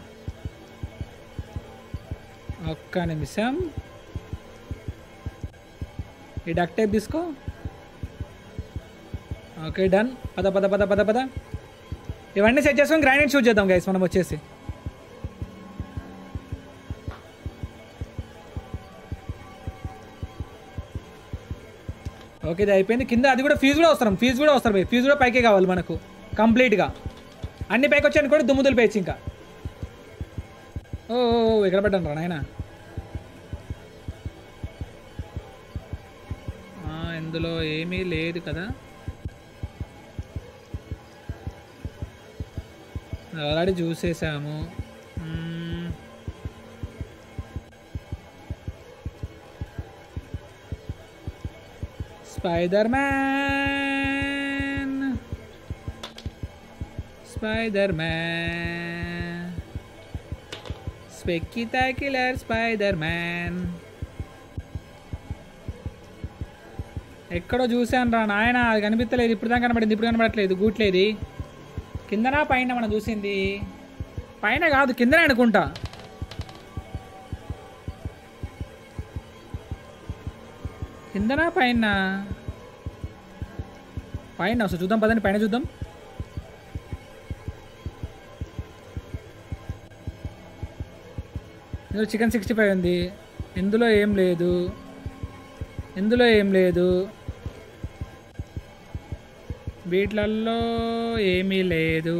Speaker 1: ఒక్క నిమిషం ఈ డక్ టేప్ తీసుకో ఓకే డన్ పద పద పద పద పద ఇవన్నీ సెట్ చేసుకొని గ్రానైట్ షూట్ చేద్దాం గైస్ మనం వచ్చేసి ఓకే ఇది అయిపోయింది కింద అది కూడా ఫీజు కూడా వస్తాం ఫీజు కూడా వస్తారు భయ్ ఫీజు కూడా పైకే కావాలి మనకు కంప్లీట్గా అన్ని పైకి వచ్చాయని కూడా దుమ్ము దులిపేయచ్చు ఇంకా ఓ ఓ, ఓ, ఇక్కడ పెట్టండి రా నాయన ఇందులో ఏమీ లేదు కదా ఆల్రెడీ చూసేసాము మ్మ్. Spider man spider man spectacular spider man ఎక్కడో చూశాను రా నాయన అది కనిపించలేదు ఇప్పుడు దాకా కనబడింది ఇప్పుడు కనబడట్లేదు గూట్లేదు కిందనా పైన మనం చూసింది పైన కాదు కిందనే అనుకుంటా కిందనా పైన పైన అసలు చూద్దాం పదండి పైన చూద్దాం ఇందులో చికెన్ సిక్స్టీ ఫైవ్ ఉంది ఇందులో ఏం లేదు ఇందులో ఏం లేదు వీటిలల్లో ఏమీ లేదు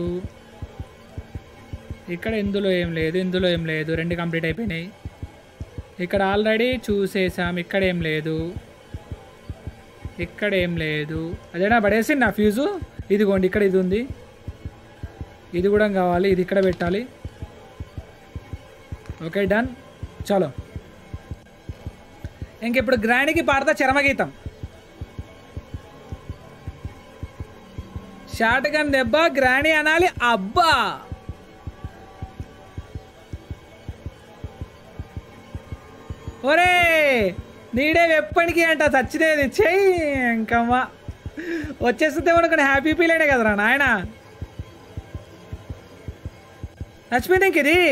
Speaker 1: ఇక్కడ ఇందులో ఏం లేదు ఇందులో ఏం లేదు రెండు కంప్లీట్ అయిపోయినాయి ఇక్కడ ఆల్రెడీ చూసేసాం ఇక్కడ ఏం లేదు ఇక్కడ ఏం లేదు అదేనా పడేసి నా ఫ్యూజు ఇదిగోండి ఇక్కడ ఇది ఉంది ఇది కూడా కావాలి ఇది ఇక్కడ పెట్టాలి ఓకే డన్ చలో ఇంకెప్పుడు గ్రాండ్కి పాడతా చరమగీతం షార్ట్ గన్ దెబ్బ గ్రాణి అనాలి అబ్బా ఒరే నీడే వెప్పనికి అంట చచ్చినేది చెయ్యి ఇంకమ్మా వచ్చేస్తే మనకు హ్యాపీ ఫీల్ అయినా కదరా నాయన చచ్చిపోయింది ఇంక ఇది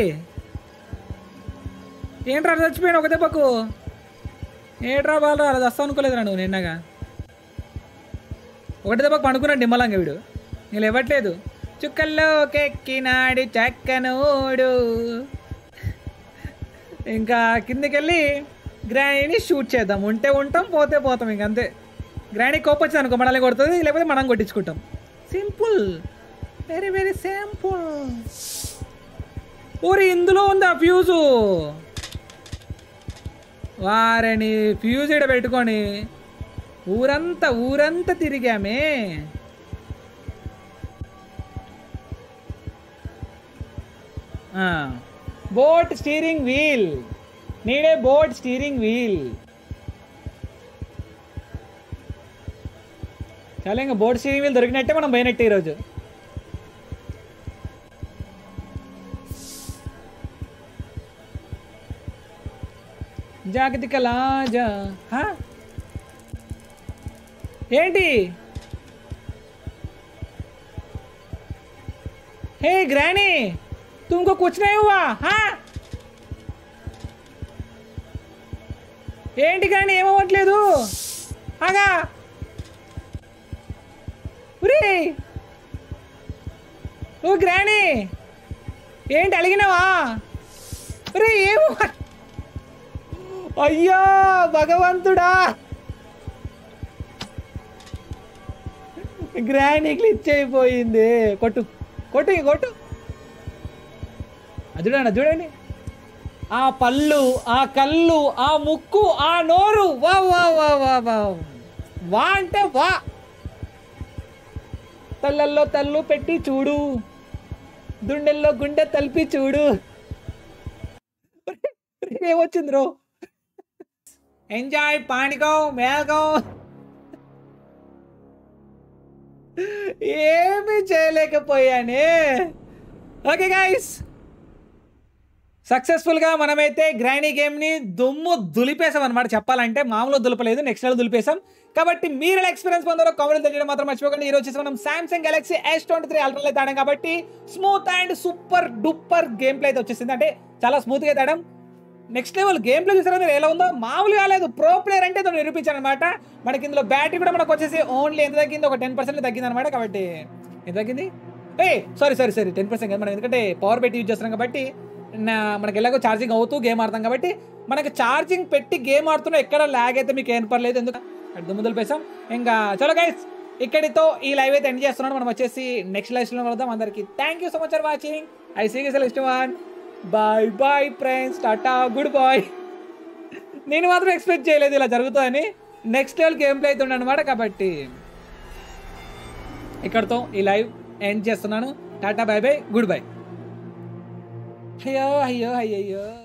Speaker 1: ఏంట్రా చచ్చిపోయాను ఒక దెబ్బకు ఏట్రా బాలరా అలా వస్తా అనుకోలేదురా నువ్వు నిన్నగా ఒకటి దెబ్బకు పండుకున్నాడు నిమ్మలంగా వీడు నేను ఇవ్వట్లేదు చుక్కల్లో కెక్కినాడి చక్కనోడు ఇంకా కిందకెళ్ళి గ్రానీని షూట్ చేద్దాం ఉంటే ఉంటాం పోతే పోతాం ఇంక అంతే గ్రానీ కోపం వచ్చింది అనుకో మనల్ని కొడుతుంది లేకపోతే మనం కొట్టించుకుంటాం సింపుల్ వెరీ వెరీ సింపుల్ ఊరి ఇందులో ఉంది ఆ ఫ్యూజు వారిని ఫ్యూజ్ ఇడ పెట్టుకొని ఊరంతా ఊరంతా తిరిగామే బోట్ స్టీరింగ్ వీల్ నీడే బోట్ స్టీరింగ్ వీల్ చాలా ఇంకా బోట్ స్టీరింగ్ వీల్ దొరికినట్టే మనం పోయినట్టే ఈరోజు జాగతిక లాజా హా? ఏంటి हे ग्रैनी तुमको कुछ नहीं हुआ हाँ ఏంటి గ్రాని ఏమవ్వట్లేదు ఆగా ఉరే ఓ గ్రాని ఏంటి అలిగినావా ఉరే ఏమో అయ్యో భగవంతుడా గ్రాని గ్లిచ్ అయిపోయింది కొట్టు కొట్టు ఇక కొట్టు అది చూడండి అది చూడండి ఆ పళ్ళు ఆ కళ్ళు ఆ ముక్కు ఆ నోరు వా వా వా వా వా వా అంటే వా తల్లల్లో తల్లు పెట్టి చూడు దుండెల్లో గుండె తలిపి చూడు ఏమొచ్చింది రో ఎంజాయ్ పాణికం మేఘం ఏమీ చేయలేకపోయానే ఓకే గైస్ సక్సెస్ఫుల్గా మనమైతే గ్రాండీ గేమ్ని దుమ్ము దులిపేసాం అనమాట చెప్పాలంటే మామూలు దులపలేదు నెక్స్ట్ లెవెల్ దులిపేసాం కాబట్టి మీరు ఎలా ఎక్స్పీరియన్స్ పొందారో కామెంట్ తెలియడం మాత్రం మర్చిపోకండి ఈ రోజు వచ్చేసి మనం Samsung Galaxy S twenty three Ultra అయితే ఆడాం కాబట్టి smooth and super duper game play అయితే వచ్చేసింది అంటే చాలా స్మూత్గా అయితే ఆడాం నెక్స్ట్ లెవెల్ గేమ్ ప్లే చూసారా మీరు ఎలా ఉందో మామూలుగా లేదు ప్రో ప్లేయర్ అంటే దాన్ని నిరూపించాను అనమాట మనకి ఇందులో బ్యాటరీ కూడా మనకు వచ్చేసి ఓన్లీ ఎంత తగ్గింది ఒక టెన్ పర్సెంట్ తగ్గింది అనమాట కాబట్టి ఎంత తగ్గింది ఏ sorry sorry sorry ten percent మనం ఎందుకంటే పవర్ పెట్టి యూజ్ చేస్తున్నాం కాబట్టి నా మనకి ఎలాగో ఛార్జింగ్ అవుతూ గేమ్ ఆడతాం కాబట్టి మనకి ఛార్జింగ్ పెట్టి గేమ్ ఆడుతున్నా ఎక్కడ ల్యాగ్ అయితే మీకు ఏం పర్లేదు ఎందుకు అడ్డు ముందులు పేసాం ఇంకా చలో గైస్ ఇక్కడితో ఈ లైవ్ అయితే ఎండ్ చేస్తున్నాను మనం వచ్చేసి నెక్స్ట్ లైవ్ లో వెళ్దాం అందరికి thank you so much for watching I see guess ఇష్టం వన్ బాయ్ బాయ్ ఫ్రెండ్స్ టాటా గుడ్ బాయ్ నేను మాత్రం ఎక్స్పెక్ట్ చేయలేదు ఇలా జరుగుతుందని నెక్స్ట్ లెవెల్ గేమ్ ప్లే అవుతుండే అనమాట కాబట్టి ఇక్కడతో ఈ లైవ్ ఎండ్ చేస్తున్నాను tata bye bye good bye అయ్యో అయ్యో అయ్యయ్యో